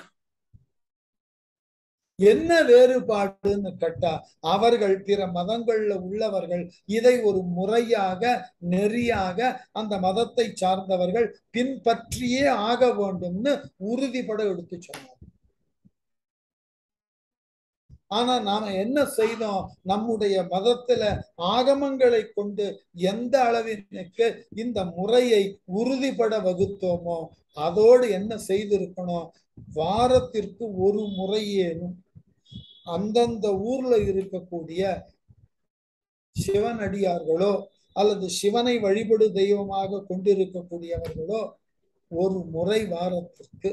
என்ன வேறுபாடுன்னு கேட்டா அவர்கள் பிற மதங்கள்ல உள்ளவர்கள் இதை ஒரு முறையாக நெறியாக அந்த மதத்தை சார்ந்தவர்கள் பின்பற்றியே ஆக வேண்டும்னு உறுதிப்பட எடுத்து சொன்னார் ஆனா நாம என்ன செய்தோம் நம்முடைய மதத்துல ஆகமங்களை கொண்டு எந்த அளவிற்கு இந்த முறையை உறுதிப்பட வகுத்தோமோ அதோடு என்ன செய்திருக்கணும் வாரத்திற்கு ஒரு முறையேனும் அந்தந்த ஊர்ல இருக்கக்கூடிய சிவனடியார்களோ அல்லது சிவனை வழிபடு தெய்வமாக கொண்டிருக்கக்கூடியவர்களோ ஒரு முறை வாரத்திற்கு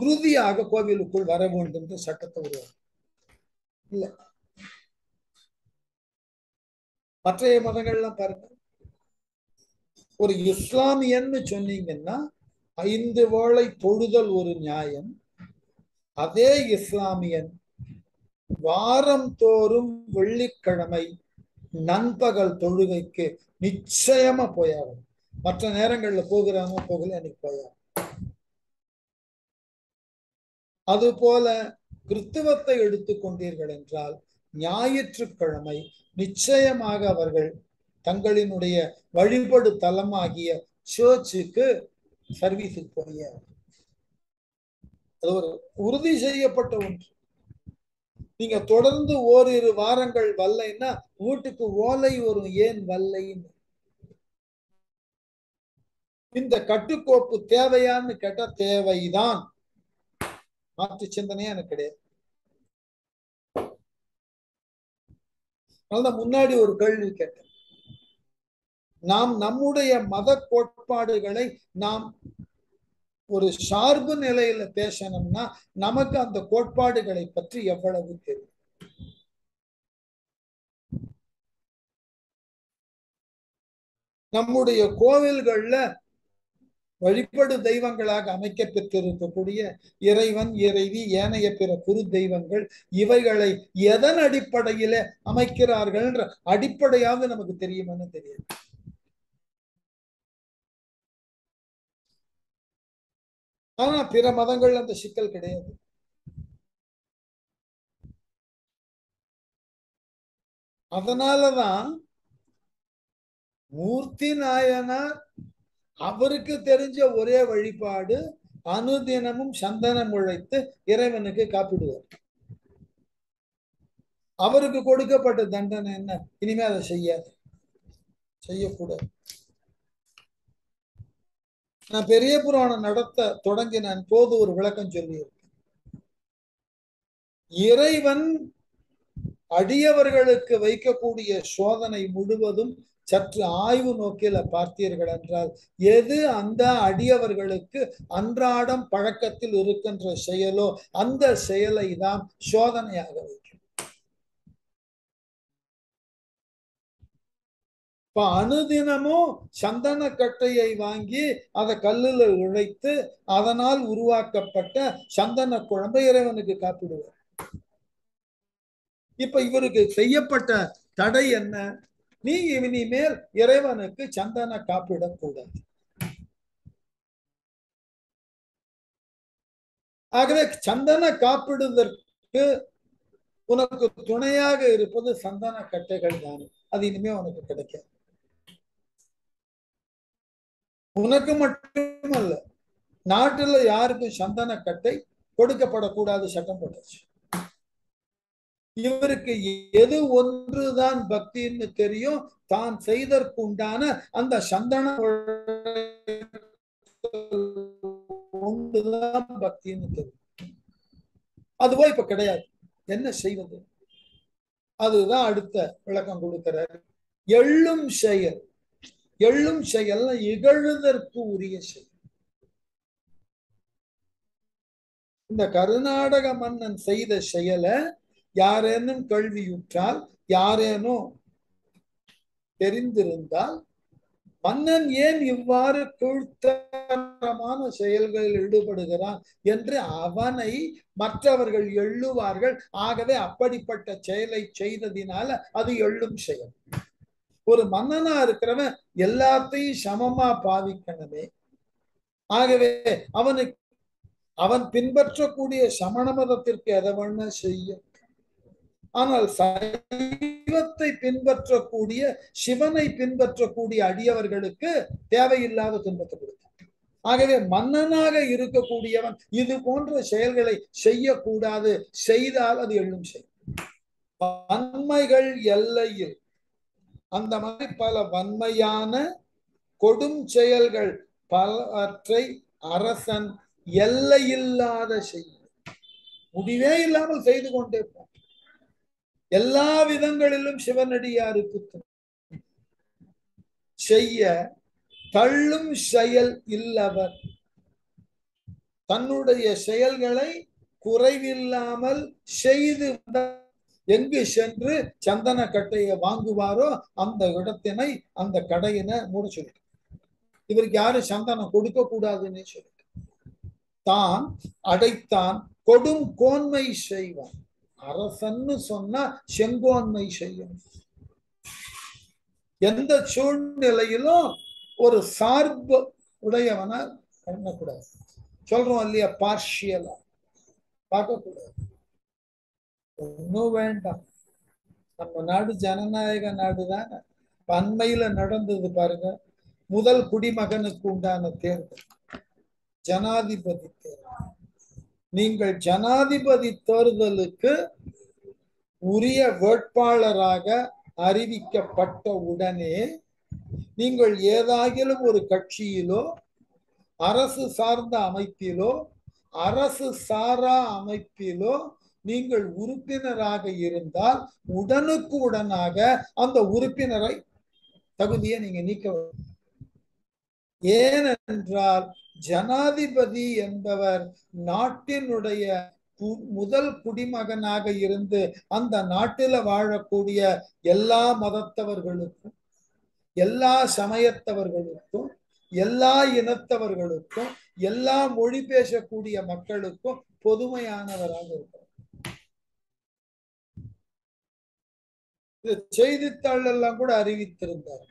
உறுதியாக கோவிலுக்குள் வர வேண்டும் என்று சட்டத்தை உருவாக்கும் இல்ல மற்றைய மதங்கள்லாம் பாருங்க ஒரு இஸ்லாமியன்னு சொன்னீங்கன்னா ஐந்து வேளை தொழுதல் ஒரு நியாயம் அதே இஸ்லாமியன் வாரம் தோறும் வெள்ளிக்கிழமை நண்பகல் தொழுகைக்கு நிச்சயமா போயாகும் மற்ற நேரங்கள்ல போகிறாங்க போகல அன்னைக்கு போயாகும் அது போல கிறிஸ்துவத்தை எடுத்துக்கொண்டீர்கள் என்றால் ஞாயிற்றுக்கிழமை நிச்சயமாக அவர்கள் தங்களினுடைய வழிபடு தலமாகிய சர்ச்சுக்கு சர்வீஸுக்கு போய அது ஒரு உறுதி செய்யப்பட்ட ஒன்று நீங்க தொடர்ந்து ஓரிரு வாரங்கள் வரலைன்னா வீட்டுக்கு ஓலை வரும் ஏன் வரலைன்னு இந்த கட்டுக்கோப்பு தேவையான்னு கேட்டா தேவைதான் மாற்று சிந்தனையே எனக்கு கிடையாது அதனால முன்னாடி ஒரு கேள்வி கேட்டேன் நாம் நம்முடைய மத கோட்பாடுகளை நாம் ஒரு சார்பு நிலையில பேசணும்னா நமக்கு அந்த கோட்பாடுகளை பற்றி எவ்வளவு தெரியும் நம்முடைய கோவில்கள்ல வழிபடு தெய்வங்களாக அமைக்க பெற்றிருக்கக்கூடிய இறைவன் இறைவி ஏனைய பிற குரு தெய்வங்கள் இவைகளை எதன் அடிப்படையில அமைக்கிறார்கள்ன்ற அடிப்படையாவது நமக்கு தெரியுமான்னு தெரியாது ஆனா பிற மதங்கள் அந்த சிக்கல் கிடையாது அதனாலதான் மூர்த்தி நாயனார் அவருக்கு தெரிஞ்ச ஒரே வழிபாடு அனுதினமும் சந்தனம் உழைத்து இறைவனுக்கு காப்பிடுவார் அவருக்கு கொடுக்கப்பட்ட தண்டனை என்ன இனிமே அதை செய்யாது செய்யக்கூடாது நான் பெரிய புராணம் நடத்த தொடங்கினான் போது ஒரு விளக்கம் சொல்லியிருக்கேன் இறைவன் அடியவர்களுக்கு வைக்கக்கூடிய சோதனை முழுவதும் சற்று ஆய்வு நோக்கில பார்த்தீர்கள் என்றால் எது அந்த அடியவர்களுக்கு அன்றாடம் பழக்கத்தில் இருக்கின்ற செயலோ அந்த செயலை தான் சோதனையாக வைக்கும் இப்ப அனுதினமும் சந்தன கட்டையை வாங்கி அதை கல்லுல உழைத்து அதனால் உருவாக்கப்பட்ட சந்தன குழம்பை இறைவனுக்கு காப்பிடுவார் இப்ப இவருக்கு செய்யப்பட்ட தடை என்ன நீ இனிமேல் இறைவனுக்கு சந்தன காப்பிடக்கூடாது ஆகவே சந்தன காப்பிடுவதற்கு உனக்கு துணையாக இருப்பது சந்தன கட்டைகள் தானே அது இனிமே உனக்கு கிடைக்காது உனக்கு மட்டுமல்ல நாட்டுல யாருக்கும் சந்தன கட்டை கொடுக்கப்படக்கூடாது சட்டம் போட்டாச்சு இவருக்கு எது ஒன்றுதான் பக்தின்னு தெரியும் தான் செய்தற்குண்டான அந்த சந்தன ஒன்றுதான் பக்தின்னு தெரியும் அதுவோ இப்ப கிடையாது என்ன செய்வது அதுதான் அடுத்த விளக்கம் கொடுக்கிறார் எள்ளும் செயல் எள்ளும் செயல் இகழுதற்கு உரிய செயல் இந்த கர்நாடக மன்னன் செய்த செயலை யாரேனும் கேள்வியுற்றால் யாரேனும் தெரிந்திருந்தால் மன்னன் ஏன் இவ்வாறு கீழ்த்தரமான செயல்களில் ஈடுபடுகிறான் என்று அவனை மற்றவர்கள் எள்ளுவார்கள் ஆகவே அப்படிப்பட்ட செயலை செய்ததினால அது எள்ளும் செயல் ஒரு மன்னனா இருக்கிறவன் எல்லாத்தையும் சமமா பாவிக்கணுமே ஆகவே அவனுக்கு அவன் பின்பற்றக்கூடிய சமண மதத்திற்கு எதை வேணா செய்யும் ஆனால் சைவத்தை பின்பற்றக்கூடிய சிவனை பின்பற்றக்கூடிய அடியவர்களுக்கு தேவையில்லாத துன்பத்தை கொடுத்தான் ஆகவே மன்னனாக இருக்கக்கூடியவன் இது போன்ற செயல்களை செய்யக்கூடாது செய்தால் அது எள்ளும் செய்யும் வன்மைகள் எல்லையில் அந்த மாதிரி பல வன்மையான கொடும் செயல்கள் பலவற்றை அரசன் எல்லையில்லாத செய்யும் முடிவே இல்லாமல் செய்து கொண்டே போன் எல்லா விதங்களிலும் சிவனடியாருக்கு செய்ய தள்ளும் செயல் இல்லவர் தன்னுடைய செயல்களை குறைவில்லாமல் செய்து எங்கு சென்று சந்தன கட்டையை வாங்குவாரோ அந்த இடத்தினை அந்த கடையினை மூட சொல்லிட்டு இவருக்கு யாரும் சந்தனம் கொடுக்க கூடாதுன்னு சொல்லிட்டு தான் அடைத்தான் கொடும் கோன்மை செய்வான் அரசன்னு சொன்னா செங்கோன்மை செய்யும் எந்த சூழ்நிலையிலும் ஒரு சார்பு உடையவனா பண்ணக்கூடாது சொல்றோம் இல்லையா பார்ஷியலா பார்க்கக்கூடாது ஒன்னும் வேண்டாம் நம்ம நாடு ஜனநாயக நாடு தானே அண்மையில நடந்தது பாருங்க முதல் குடிமகனுக்கு உண்டான தேர்தல் ஜனாதிபதி தேர்தல் நீங்கள் ஜனாதிபதி தேர்தலுக்கு உரிய வேட்பாளராக அறிவிக்கப்பட்ட உடனே நீங்கள் ஏதாகிலும் ஒரு கட்சியிலோ அரசு சார்ந்த அமைப்பிலோ அரசு சாரா அமைப்பிலோ நீங்கள் உறுப்பினராக இருந்தால் உடனுக்கு உடனாக அந்த உறுப்பினரை தகுதியை நீங்க நீக்க வேண்டும். ஏனென்றால் ஜனாதிபதி என்பவர் நாட்டினுடைய கு- முதல் குடிமகனாக இருந்து அந்த நாட்டில வாழக்கூடிய எல்லா மதத்தவர்களுக்கும் எல்லா சமயத்தவர்களுக்கும் எல்லா இனத்தவர்களுக்கும் எல்லா மொழி பேசக்கூடிய மக்களுக்கும் பொதுமையானவராக இருக்கிறார் இது செய்தித்தாள் எல்லாம் கூட அறிவித்திருந்தார்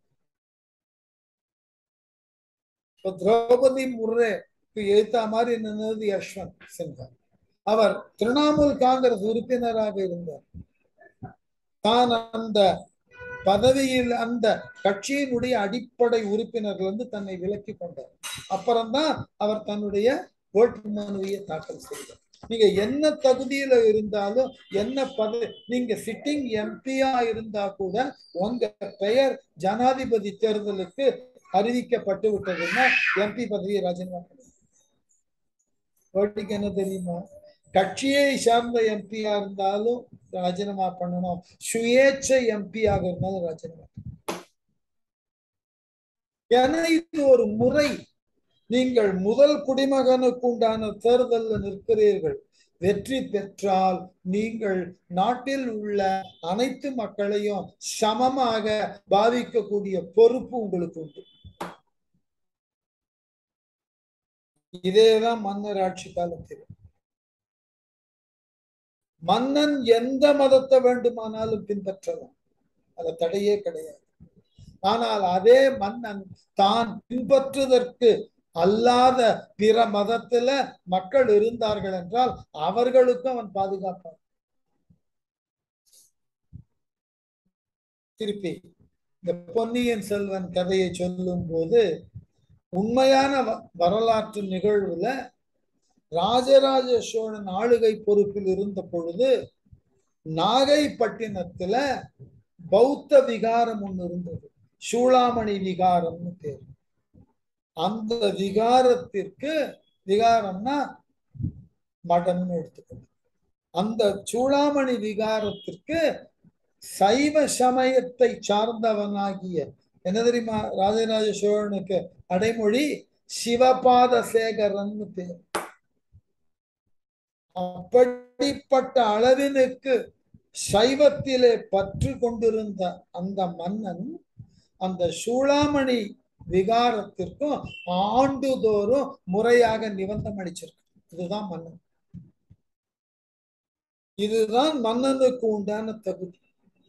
இப்ப திரௌபதி முர்ரேக்கு எழுத்தா மாதிரி நின்னது யஷ்வந்த் சின்ஹா அவர் திரிணாமுல் காங்கிரஸ் உறுப்பினராக இருந்தார் தான் அந்த பதவியில் அந்த கட்சியினுடைய அடிப்படை உறுப்பினர்கள் வந்து தன்னை விலக்கி கொண்டார் அப்புறம்தான் அவர் தன்னுடைய வேட்புமனுவையை தாக்கல் செய்தார் நீங்க என்ன தகுதியில இருந்தாலும் என்ன பதவி நீங்க சிட்டிங் எம்பியா இருந்தா கூட உங்க பெயர் ஜனாதிபதி தேர்தலுக்கு அறிவிக்கப்பட்டு விட்டதுன்னா எம்பி பதவியை ராஜினாமா பண்ணுங்க வேட்டிக்கு என்ன தெரியுமா கட்சியை சார்ந்த எம்பியா இருந்தாலும் ராஜினாமா பண்ணணும் சுயேட்சை எம்பியாக இருந்தாலும் ராஜினாமா பண்ணணும். ஏன்னா இது ஒரு முறை நீங்கள் முதல் குடிமகனுக்கு உண்டான தேர்தலில் நிற்கிறீர்கள் வெற்றி பெற்றால் நீங்கள் நாட்டில் உள்ள அனைத்து மக்களையும் சமமாக பாதிக்கக்கூடிய பொறுப்பு உங்களுக்கு உண்டு இதேதான் மன்னர் ஆட்சி காலத்தில் மன்னன் எந்த மதத்தை வேண்டுமானாலும் பின்பற்றலாம் அது தடையே கிடையாது ஆனால் அதே மன்னன் தான் பின்பற்றுவதற்கு அல்லாத பிற மதத்துல மக்கள் இருந்தார்கள் என்றால் அவர்களுக்கும் அவன் பாதுகாப்பான் திருப்பி இந்த பொன்னியின் செல்வன் கதையை சொல்லும் போது உண்மையான வ- வரலாற்று நிகழ்வுல ராஜராஜ சோழன் ஆளுகை பொறுப்பில் இருந்த பொழுது நாகைப்பட்டினத்துல பௌத்த விகாரம் ஒண்ணு இருந்தது சூளாமணி விகாரம்னு பேர் அந்த விகாரத்திற்கு விகாரம்னா மடம்னு எடுத்துக்கணும் அந்த சூளாமணி விகாரத்திற்கு சைவ சமயத்தை சார்ந்தவனாகிய என்ன தெரியுமா ராஜராஜ சோழனுக்கு அடைமொழி சிவபாத சேகரன்னு பேர் அப்படிப்பட்ட அளவினுக்கு சைவத்திலே பற்று கொண்டிருந்த அந்த மன்னன் அந்த சூளாமணி விகாரத்திற்கும் ஆண்டுதோறும் முறையாக நிபந்தம் அளிச்சிருக்கு இதுதான் மன்னன் இதுதான் மன்னனுக்கு உண்டான தகுதி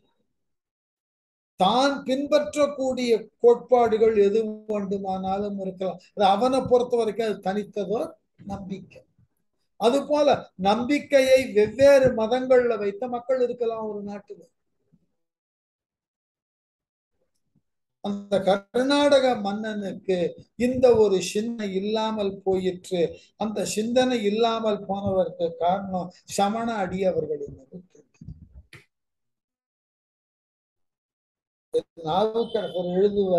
தான் பின்பற்றக்கூடிய கோட்பாடுகள் எது வேண்டுமானாலும் இருக்கலாம் அது அவனை பொறுத்த வரைக்கும் அது தனித்ததோ நம்பிக்கை அது போல நம்பிக்கையை வெவ்வேறு மதங்கள்ல வைத்த மக்கள் இருக்கலாம் ஒரு நாட்டுல அந்த கர்நாடக மன்னனுக்கு இந்த ஒரு சின்ன இல்லாமல் போயிற்று அந்த சிந்தனை இல்லாமல் போனதற்கு காரணம் சமண அடியவர்களின் நாவுக்கரசர் எழுதுவ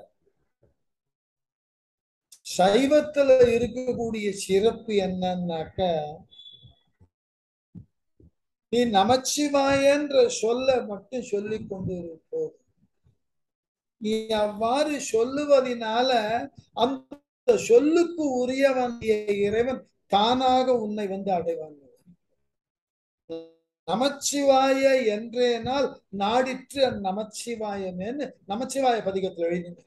சைவத்துல இருக்கக்கூடிய சிறப்பு என்னன்னாக்க நீ நமச்சிவாயன்ற சொல்ல மட்டும் சொல்லிக் கொண்டு இருப்போம் நீ அவ்வாறு சொல்லுவதனால அந்த சொல்லுக்கு உரியவன் இறைவன் தானாக உன்னை வந்து அடைவான் நமச்சிவாய என்றேனால் நாடிற்று அந்நமச்சிவாயமேன்னு நமச்சிவாய பதிகத்தில் எழுதினார்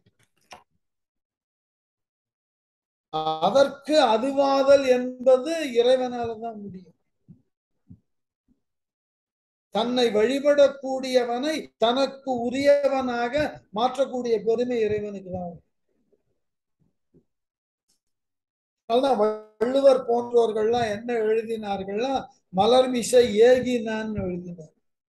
அதற்கு அதுவாதல் என்பது இறைவனாலதான் முடியும் தன்னை வழிபடக்கூடியவனை தனக்கு உரியவனாக மாற்றக்கூடிய பெருமை இறைவனுக்கு தான் அதுதான் வள்ளுவர் போன்றவர்கள்லாம் என்ன எழுதினார்கள்னா மலர்மிசை ஏகினான் எழுதினார்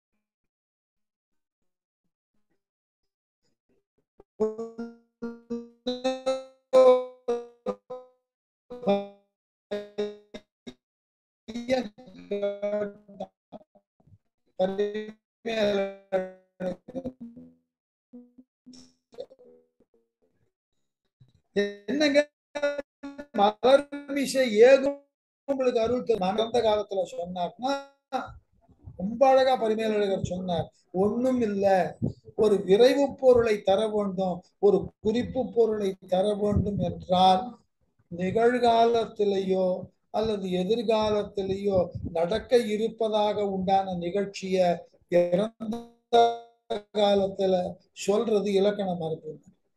என்னங்க மலர்மிசை ஏகும் உங்களுக்கு அருள் தரும் நடந்த காலத்துல சொன்னார்னா ரொம்ப அழகா பரிமேலழகர் சொன்னார் ஒண்ணும் இல்ல ஒரு விரைவு பொருளை தர வேண்டும் ஒரு குறிப்பு பொருளை தர வேண்டும் என்றால் நிகழ்காலத்திலேயோ அல்லது எதிர்காலத்திலேயோ நடக்க இருப்பதாக உண்டான நிகழ்ச்சிய இறந்த காலத்துல சொல்றது இலக்கணமா இருக்கு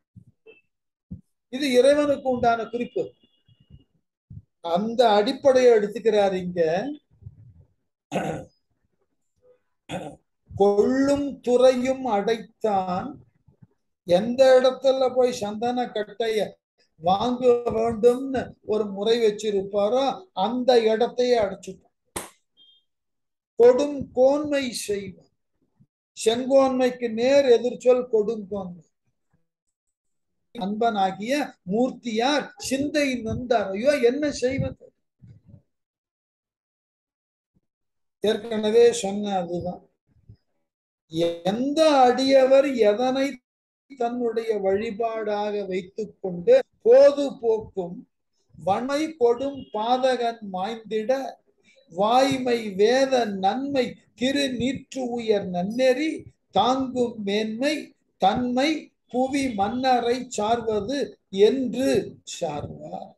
இது இறைவனுக்கு உண்டான குறிப்பு அந்த அடிப்படையை எடுத்துக்கிறார் இங்க கொள்ளும் துறையும் அடைத்தான் எந்த இடத்துல போய் சந்தன கட்டைய வாங்க வேண்டும்னு ஒரு முறை வச்சிருப்பாரோ அந்த இடத்தையே அடைச்சுட்டான் கொடும் கோன்மை செய்வான் செங்கோன்மைக்கு நேர் எதிர்ச்சொல் கொடுங்கோன்மை அன்பனாகிய மூர்த்தியார் சிந்தை நொந்தார் ஐயோ என்ன செய்வது ஏற்கனவே சொன்ன அதுதான் எந்த அடியவர் எதனை தன்னுடைய வழிபாடாக வைத்துக் கொண்டு போது போக்கும் வனை கொடும் பாதகன் மாய்ந்திட வாய்மை வேத நன்மை திரு நீற்று உயர் நன்னெறி தாங்கும் மேன்மை தன்மை புவி மன்னரை சார்வது என்று சார்வார்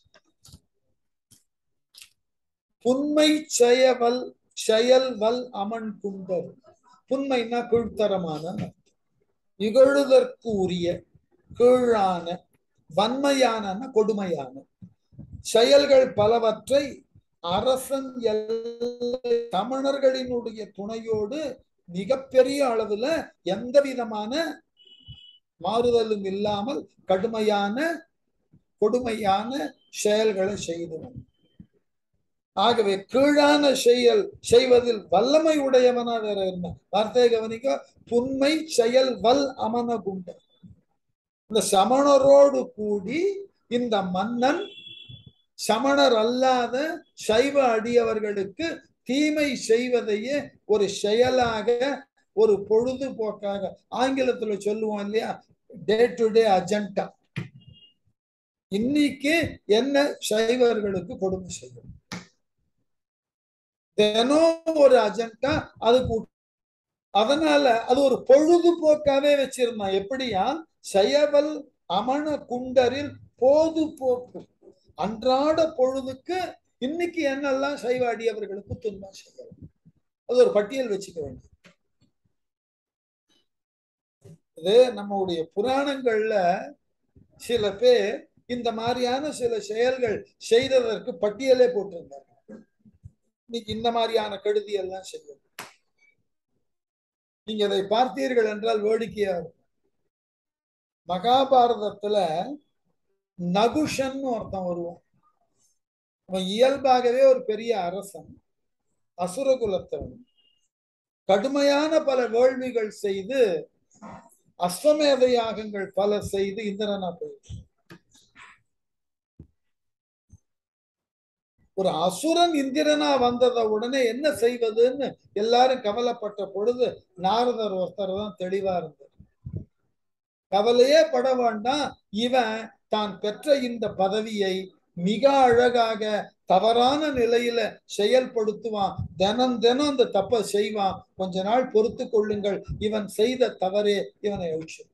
புன்மை செயவல் செயல்வல் அமன் குந்தர் புன்மைனா கீழ்த்தரமான இகழுதற்கு உரிய கீழான வன்மையான கொடுமையான செயல்கள் பலவற்றை அரசன் தமிழர்களினுடைய துணையோடு மிகப்பெரிய அளவுல எந்த விதமான மாறுதலும் இல்லாமல் கடுமையான கொடுமையான செயல்களை செய்தவன் ஆகவே கீழான செயல் செய்வதில் வல்லமை உடையவனா வேற என்ன வார்த்தையை கவனிக்க புன்மை செயல் வல் அமன குண்ட இந்த சமணரோடு கூடி இந்த மன்னன் சமணர் அல்லாத சைவ அடியவர்களுக்கு தீமை செய்வதையே ஒரு செயலாக ஒரு பொழுதுபோக்காக ஆங்கிலத்துல சொல்லுவோம் இல்லையா டே டு டே அஜெண்டா இன்னைக்கு என்ன சைவர்களுக்கு கொடுமை செய்யும் தினம் ஒரு அஜெண்டா அதுக்கு அதனால அது ஒரு பொழுதுபோக்காவே வச்சிருந்தான் எப்படியா செயவல் அமன குண்டரில் போதுபோக்கு அன்றாட பொழுதுக்கு இன்னைக்கு என்னெல்லாம் சைவ அடியவர்களுக்கு துன்பம் செய்யலாம் அது ஒரு பட்டியல் வச்சுக்க வேண்டும் இது நம்முடைய புராணங்கள்ல சில பேர் இந்த மாதிரியான சில செயல்கள் செய்ததற்கு பட்டியலே போட்டிருந்தாங்க இன்னைக்கு இந்த மாதிரியான கெடுதி எல்லாம் செய்யும் நீங்க அதை பார்த்தீர்கள் என்றால் வேடிக்கையா இருக்கும் மகாபாரதத்துல நகுஷன் ஒருத்தன் வருவான் அவன் இயல்பாகவே ஒரு பெரிய அரசன் அசுரகுலத்தவன் கடுமையான பல வேள்விகள் செய்து அஸ்வமேத யாகங்கள் பல செய்து இந்திரனா போயிடுச்சு ஒரு அசுரன் இந்திரனா வந்தத உடனே என்ன செய்வதுன்னு எல்லாரும் கவலைப்பட்ட பொழுது நாரதர் ஒருத்தர் தான் தெளிவா இருந்தார் கவலையே பட வேண்டாம் இவன் தான் பெற்ற இந்த பதவியை மிக அழகாக தவறான நிலையில செயல்படுத்துவான் தினம் தினம் அந்த தப்ப செய்வான் கொஞ்ச நாள் பொறுத்து கொள்ளுங்கள் இவன் செய்த தவறே இவனை அழிச்சு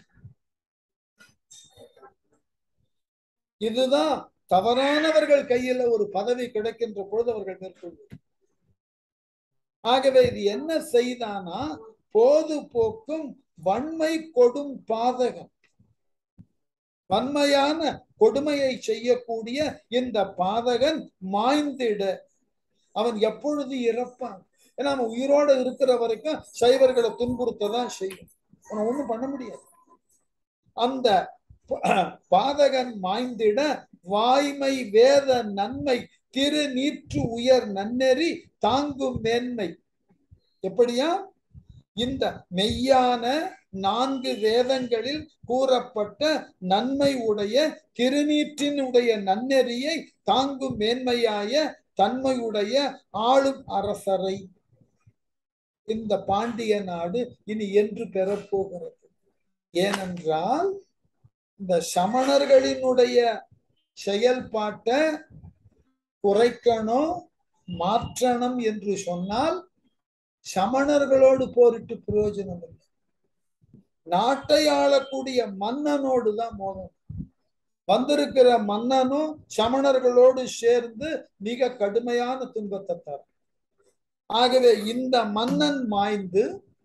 இதுதான் தவறானவர்கள் கையில ஒரு பதவி கிடைக்கின்ற பொழுது அவர்கள் மேற்கொள்வது ஆகவே இது என்ன செய்தானா போது போக்கும் வன்மை கொடும் பாதகம் வன்மையான கொடுமையை செய்யக்கூடிய இந்த பாதகன் மாய்ந்திட அவன் எப்பொழுது இறப்பான் ஏன்னா அவன் உயிரோட இருக்கிற வரைக்கும் சைவர்களை துன்புறுத்ததான் செய்யும் அவனை ஒண்ணும் பண்ண முடியாது அந்த பாதகன் மாய்ந்திட வாய்மை வேத நன்மை திரு நீற்று உயர் நன்னெறி தாங்கும் மேன்மை எப்படியா இந்த மெய்யான நான்கு வேதங்களில் கூறப்பட்ட நன்மை உடைய திருநீற்றினுடைய நன்னெறியை தாங்கும் மேன்மையாய தன்மையுடைய ஆளும் அரசரை இந்த பாண்டிய நாடு இனி என்று பெறப்போகிறது ஏனென்றால் இந்த சமணர்களினுடைய செயல்பாட்டை குறைக்கணும் மாற்றணும் என்று சொன்னால் சமணர்களோடு போரிட்டு பிரயோஜனம் இல்லை நாட்டை ஆளக்கூடிய மன்னனோடு தான் மோதணும் வந்திருக்கிற மன்னனும் சமணர்களோடு சேர்ந்து மிக கடுமையான துன்பத்தை தரும் ஆகவே இந்த மன்னன் மாய்ந்து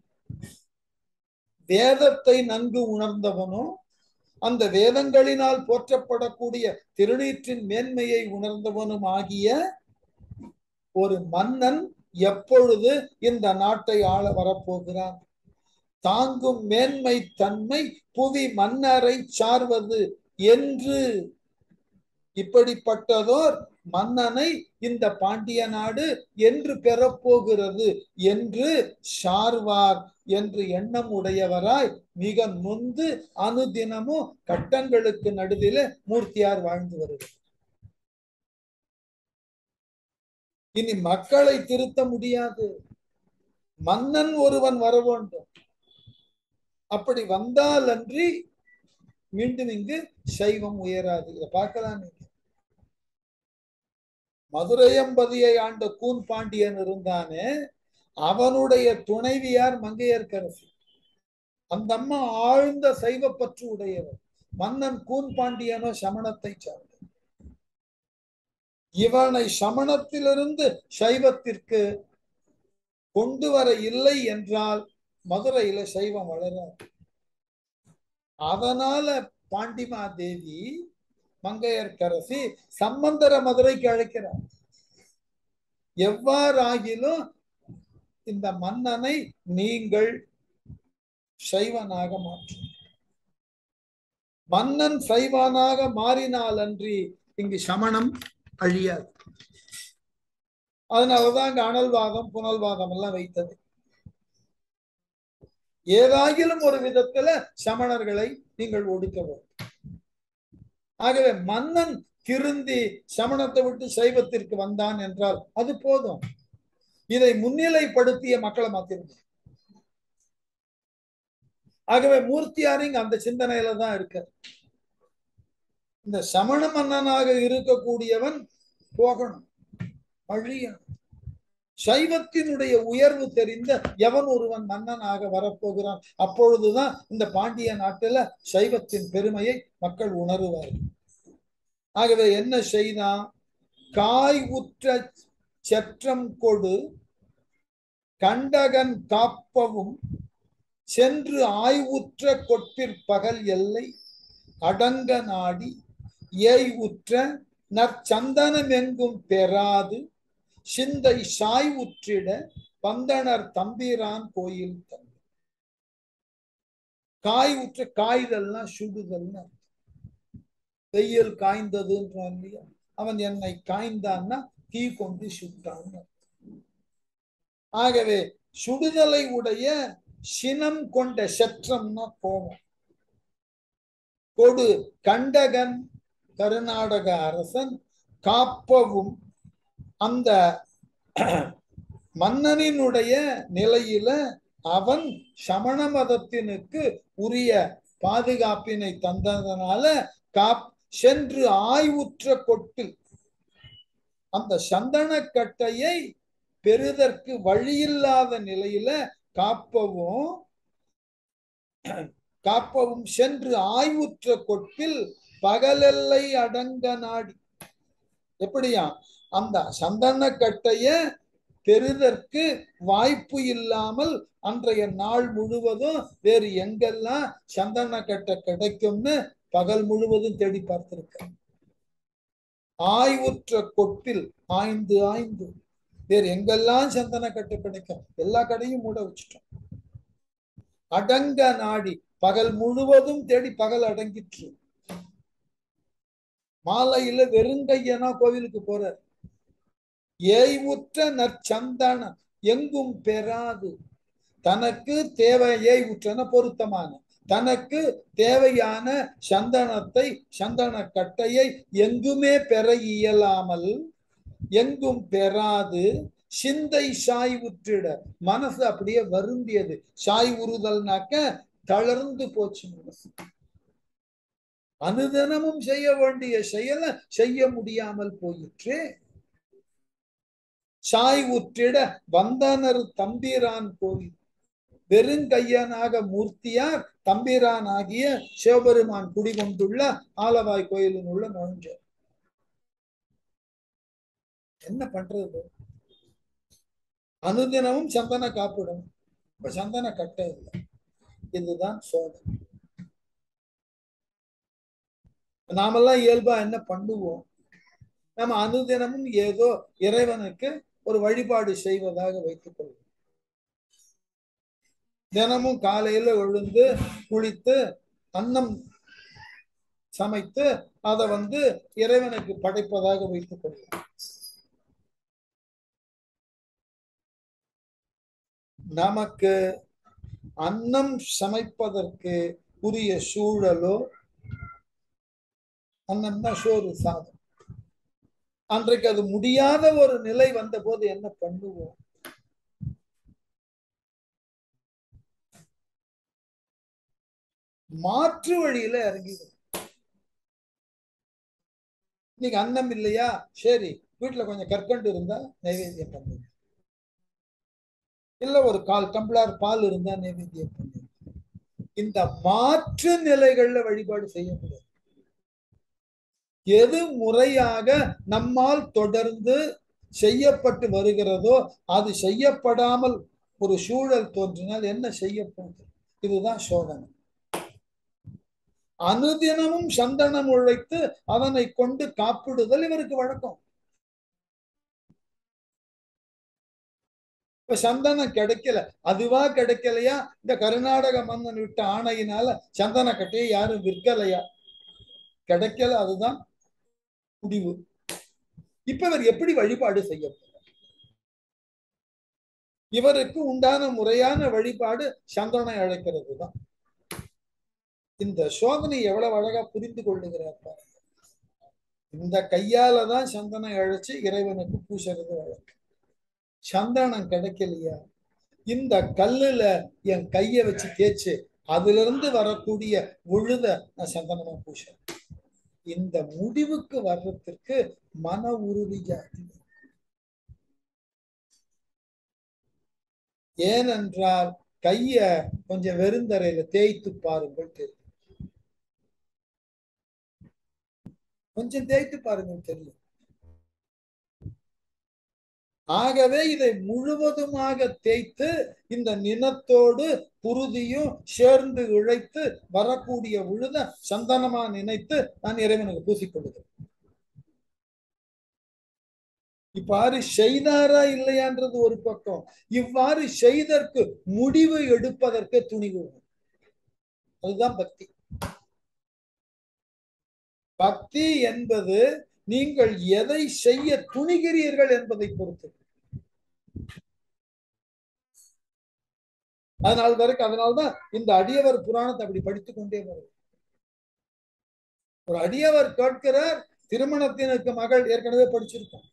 வேதத்தை நன்கு உணர்ந்தவனும் அந்த வேதங்களினால் போற்றப்படக்கூடிய திருநீற்றின் மேன்மையை உணர்ந்தவனும் ஆகிய ஒரு மன்னன் எப்பொழுது இந்த நாட்டை ஆள வரப்போகிறான் தாங்கும் மேன்மை தன்மை புவி மன்னரை சார்வது என்று இப்படிப்பட்டதோர் மன்னனை இந்த பாண்டிய நாடு என்று பெறப்போகிறது என்று சார்வார் என்று எண்ணம் உடையவராய் மிக நொந்து அனுதினமும் கட்டங்களுக்கு நடுவில மூர்த்தியார் வாழ்ந்து வருகிறார் இனி மக்களை திருத்த முடியாது மன்னன் ஒருவன் வர வேண்டும் அப்படி வந்தால் அன்றி மீண்டும் இங்கு சைவம் உயராது இதை பார்க்கலாம் நீங்க மதுரையம்பதியை ஆண்ட கூன் பாண்டியன் இருந்தானே அவனுடைய துணைவியார் மங்கையர்கரசி அந்த அம்மா ஆழ்ந்த சைவ பற்று உடையவர் மன்னன் கூன் பாண்டியனோ சமணத்தை சார்ந்த இவனை சமணத்திலிருந்து சைவத்திற்கு கொண்டு வர இல்லை என்றால் மதுரையில சைவம் வளராது அதனால பாண்டிமா தேவி மங்கையர்கரசி சம்பந்தர மதுரைக்கு அழைக்கிறார் எவ்வாறாகிலும் இந்த மன்னனை நீங்கள் சைவனாக மாற்றும் மன்னன் சைவனாக மாறினால் அன்றி இங்கு சமணம் அழியாது அதனாலதான் இங்க அனல்வாதம் புனல்வாதம் எல்லாம் வைத்தது ஏதாகிலும் ஒரு விதத்துல சமணர்களை நீங்கள் ஒடுக்க வேண்டும் ஆகவே மன்னன் திருந்தி சமணத்தை விட்டு சைவத்திற்கு வந்தான் என்றால் அது போதும் இதை முன்னிலைப்படுத்திய மக்களை மாத்திருந்த ஆகவே மூர்த்தியாரிங்க அந்த சிந்தனையில தான் இருக்க இந்த சமண மன்னனாக இருக்கக்கூடியவன் போகணும் அழியணும் சைவத்தினுடைய உயர்வு தெரிந்த எவன் ஒருவன் மன்னனாக வரப்போகிறான் அப்பொழுதுதான் இந்த பாண்டிய நாட்டுல சைவத்தின் பெருமையை மக்கள் உணருவார்கள் ஆகவே என்ன செய்தான் காய் உற்ற செற்றம் கொடு கண்டகன் காப்பவும் சென்று ஆய்வுற்ற கொட்பிற்பகல் எல்லை அடங்க நாடி ஏய் உற்ற நற்சந்தனம் எங்கும் பெறாது சிந்தை சாய் உற்றிட பந்தனர் தம்பிரான் கோயில் தந்தை காய் உற்ற காய்தல்னா சுடுதல்னா வெயில் காய்ந்ததுன்றான் இல்லையா அவன் என்னை காய்ந்தான்னா தீ கொண்டு சுட்டான் ஆகவே சுடுதலை உடைய சினம் கொண்ட செற்றம்னா கோபம் கொடு கண்டகன் கர்நாடக அரசன் காப்பவும் அந்த மன்னனினுடைய நிலையில அவன் சமண மதத்தினுக்கு உரிய பாதுகாப்பினை தந்ததனால காப் சென்று ஆய்வுற்ற கொட்டு அந்த சந்தன கட்டையை பெறுதற்கு வழியில்லாத நிலையில காப்பவும் காப்பவும் சென்று ஆய்வுற்ற கொட்டில் பகலெல்லை அடங்க நாடி எப்படியா அந்த சந்தன கட்டைய பெறுதற்கு வாய்ப்பு இல்லாமல் அன்றைய நாள் முழுவதும் வேறு எங்கெல்லாம் சந்தன கட்டை கிடைக்கும்னு பகல் முழுவதும் தேடி பார்த்திருக்க ஆய்வுற்ற கொப்பில் ஆய்ந்து ஆய்ந்து வேறு எங்கெல்லாம் சந்தன கட்டை கிடைக்கும் எல்லா கடையும் மூட வச்சுட்டோம் அடங்க நாடி பகல் முழுவதும் தேடி பகல் அடங்கிற்று மாலையில வெறுங்கையனா கோவிலுக்கு போறார் ஏய்வுற்ற நற்சந்தானம் எங்கும் பெறாது தனக்கு தேவை ஏய்வுற்றன பொருத்தமான தனக்கு தேவையான சந்தனத்தை சந்தன கட்டையை எங்குமே பெற இயலாமல் எங்கும் பெறாது சிந்தை சாய்வுற்றிட மனசு அப்படியே வருந்தியது சாய் உறுதல்னாக்க தளர்ந்து போச்சு மனசு அனுதினமும் செய்ய வேண்டிய செயலை செய்ய முடியாமல் போயிற்றே சாய் உற்றிட வந்தனர் தம்பிரான் கோவில் வெறுங்கையனாக மூர்த்தியார் தம்பிரான் ஆகிய சிவபெருமான் குடிகொண்டுள்ள ஆலவாய் கோயிலின் உள்ள நுழைஞ்சார் என்ன பண்றது அனுதினமும் சந்தன காப்பிடும் இப்ப சந்தன கட்ட இல்லை இதுதான் சோதனை நாமெல்லாம் இயல்பா என்ன பண்ணுவோம் நம்ம அனுதினமும் ஏதோ இறைவனுக்கு ஒரு வழிபாடு செய்வதாக வைத்துக் கொள்வோம் தினமும் காலையில எழுந்து குளித்து அன்னம் சமைத்து அதை வந்து இறைவனுக்கு படைப்பதாக வைத்துக் கொள்வோம் நமக்கு அன்னம் சமைப்பதற்கு உரிய சூழலோ அன்னம்னா சோறு சாதம் அன்றைக்கு அது முடியாத ஒரு நிலை வந்த போது என்ன பண்ணுவோம் மாற்று வழியில இறங்கிடும் இன்னைக்கு அன்னம் இல்லையா சரி வீட்டுல கொஞ்சம் கற்கண்டு இருந்தா நைவேத்தியம் பண்ணுங்க இல்ல ஒரு கால் டம்ளர் பால் இருந்தா நைவேத்தியம் பண்ணுங்க இந்த மாற்று நிலைகள்ல வழிபாடு செய்ய முடியாது எது முறையாக நம்மால் தொடர்ந்து செய்யப்பட்டு வருகிறதோ அது செய்யப்படாமல் ஒரு சூழல் தோன்றினால் என்ன செய்ய போகுது இதுதான் சோதனை அனுதினமும் சந்தனம் உழைத்து அதனை கொண்டு காப்பிடுதல் இவருக்கு வழக்கம் இப்ப சந்தனம் கிடைக்கல அதுவா கிடைக்கலையா இந்த கர்நாடக மன்னன் விட்ட ஆணையினால சந்தன கட்டையை யாரும் விற்கலையா கிடைக்கல அதுதான் முடிவு இப்ப இவர் எப்படி வழிபாடு செய்ய இவருக்கு உண்டான முறையான வழிபாடு சந்தனை அழைக்கிறது தான் இந்த சோதனை எவ்வளவு அழகா புரிந்து கொள்ளுகிறார் பாருங்க இந்த கையால தான் சந்தனை அழைச்சு இறைவனுக்கு பூசறது வழக்கம் சந்தனம் கிடைக்கலையா இந்த கல்லுல என் கைய வச்சு தேய்ச்சு அதுல இருந்து வரக்கூடிய உழுத நான் சந்தனமா பூசேன் இந்த முடிவுக்கு வர்றதுக்கு மன உறுதி ஜாதி ஏனென்றால் கைய கொஞ்சம் வெறுந்தரையில தேய்த்து பாருங்கள் தெரியும் கொஞ்சம் தேய்த்து பாருங்கள் தெரியும் ஆகவே இதை முழுவதுமாக தேய்த்து இந்த நினத்தோடு குருதியும் சேர்ந்து இழைத்து வரக்கூடிய உழுத சந்தனமா நினைத்து நான் இறைவனுக்கு பூசிக்கொள்ளுகிறேன் இவ்வாறு செய்தாரா இல்லையான்றது ஒரு பக்கம் இவ்வாறு செய்தற்கு முடிவு எடுப்பதற்கு துணிவு அதுதான் பக்தி பக்தி என்பது நீங்கள் எதை செய்ய துணிகிறீர்கள் என்பதை பொறுத்து அதனால் வரைக்கும் அதனால்தான் இந்த அடியவர் புராணத்தை அப்படி படித்துக் கொண்டே வரும் ஒரு அடியவர் கேட்கிறார் திருமணத்தினுக்கு மகள் ஏற்கனவே படிச்சிருக்கோம்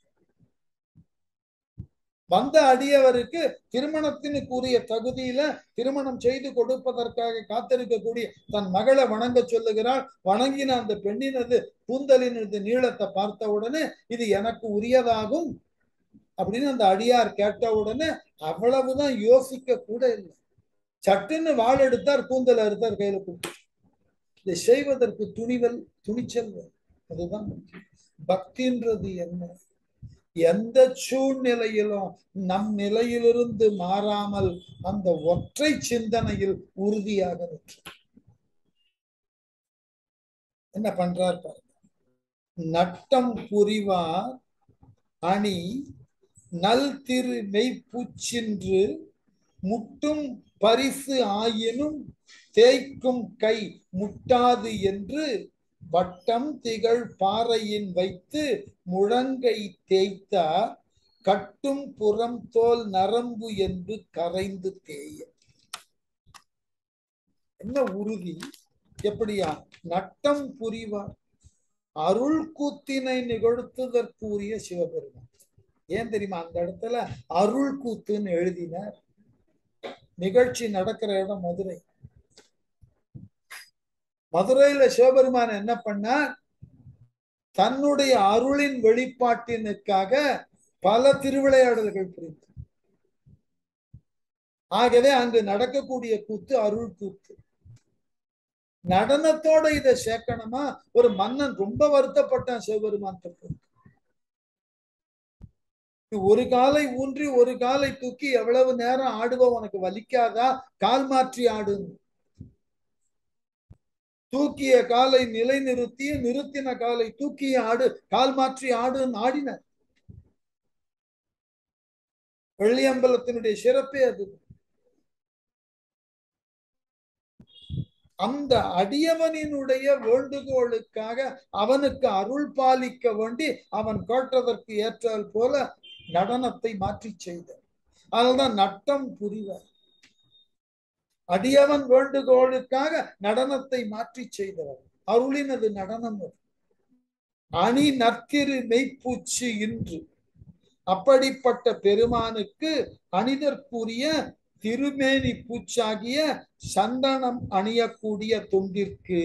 வந்த அடியவருக்கு திருமணத்தினுக்கு உரிய தகுதியில திருமணம் செய்து கொடுப்பதற்காக காத்திருக்கக்கூடிய தன் மகளை வணங்க சொல்லுகிறாள் வணங்கின அந்த பெண்ணினது கூந்தலினது நீளத்தை பார்த்த உடனே இது எனக்கு உரியதாகும் அப்படின்னு அந்த அடியார் கேட்ட உடனே அவ்வளவுதான் யோசிக்க கூட இல்லை சட்டுன்னு வாழ் எடுத்தார் கூந்தல் அறுத்தார் கையில கொடுத்து இதை செய்வதற்கு துணிவல் துணிச்சல் அதுதான் பக்தின்றது என்ன எந்த சூழ்நிலையிலும் நம் நிலையிலிருந்து மாறாமல் அந்த ஒற்றை சிந்தனையில் உறுதியாக நிற்கிறார் என்ன பண்றார் பாருங்க நட்டம் புரிவார் அணி நல் திரு மெய்ப்பூச்சின்று முட்டும் பரிசு ஆயினும் தேய்க்கும் கை முட்டாது என்று வட்டம் திகழ் பாறையின் வைத்து முழங்கை தேய்த்தார் கட்டும் புறம் தோல் நரம்பு என்று கரைந்து தேய என்ன உறுதி எப்படியா நட்டம் புரிவார் அருள் கூத்தினை நிகழ்த்துதற்குரிய சிவபெருமான் ஏன் தெரியுமா அந்த இடத்துல அருள் கூத்துன்னு எழுதினார் நிகழ்ச்சி நடக்கிற இடம் மதுரை மதுரையில சிவபெருமான் என்ன பண்ணார் தன்னுடைய அருளின் வெளிப்பாட்டினுக்காக பல திருவிளையாடல்கள் புரிந்தார் ஆகவே அங்கு நடக்கக்கூடிய கூத்து அருள் கூத்து நடனத்தோட இதை சேர்க்கணுமா ஒரு மன்னன் ரொம்ப வருத்தப்பட்டான் சிவபெருமான் ஒரு காலை ஊன்றி ஒரு காலை தூக்கி எவ்வளவு நேரம் ஆடுவ உனக்கு வலிக்காதா கால் மாற்றி ஆடு தூக்கிய காலை நிலை நிறுத்தி நிறுத்தின காலை தூக்கிய ஆடு கால் மாற்றி ஆடுன்னு ஆடினர் வெள்ளியம்பலத்தினுடைய சிறப்பே அது அந்த அடியவனினுடைய வேண்டுகோளுக்காக அவனுக்கு அருள் பாலிக்க வேண்டி அவன் கேட்டதற்கு ஏற்றால் போல நடனத்தை மாற்றி செய்தார் அதனால்தான் நட்டம் புரிவார் அடியவன் வேண்டுகோளுக்காக நடனத்தை மாற்றி செய்தவர் அருளினது நடனம் அணி நற்கிரு மெய்ப்பூச்சி இன்று அப்படிப்பட்ட பெருமானுக்கு அணிதற்குரிய திருமேனி பூச்சாகிய சந்தனம் அணியக்கூடிய தொண்டிற்கு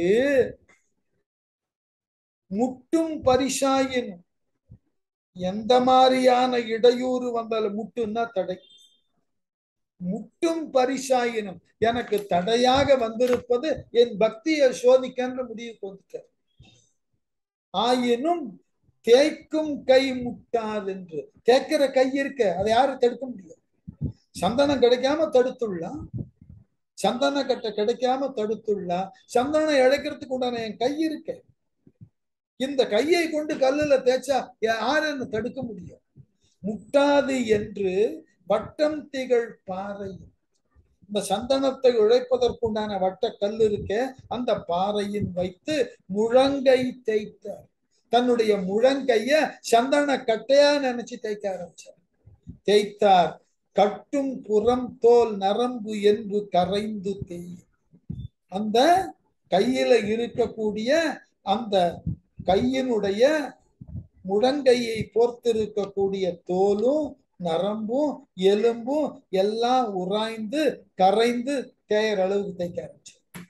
முட்டும் பரிசாயினும் எந்த மாதிரியான இடையூறு வந்தாலும் முட்டுன்னா தடை முட்டும் பரிசாயினும் எனக்கு தடையாக வந்திருப்பது என் பக்தியை சோதிக்கின்ற முடிவுக்கு வந்துட்டார் ஆயினும் தேய்க்கும் கை முட்டாது என்று தேய்க்கிற கை இருக்க அதை யாரும் தடுக்க முடியாது சந்தனம் கிடைக்காம தடுத்துள்ளான் சந்தன கட்டை கிடைக்காம தடுத்துள்ளா சந்தனம் இழைக்கிறதுக்கு உண்டான என் கை இருக்க இந்த கையை கொண்டு கல்லுல தேய்ச்சா யாருன்னு தடுக்க முடியும் முட்டாது என்று வட்டம் திகழ் பாறை இந்த சந்தனத்தை உழைப்பதற்குண்டான வட்ட கல் இருக்க அந்த பாறையின் வைத்து முழங்கை தேய்த்தார் தன்னுடைய முழங்கைய சந்தன கட்டையா நினைச்சு தேய்க்க ஆரம்பிச்சார் தேய்த்தார் கட்டும் புறம் தோல் நரம்பு என்பு கரைந்து தேய் அந்த கையில இருக்கக்கூடிய அந்த கையினுடைய முழங்கையை போர்த்திருக்கக்கூடிய தோலும் நரம்பும் எலும்பும் எல்லாம் உராய்ந்து கரைந்து தேயற அளவுக்கு தேய்க்க ஆரம்பிச்சு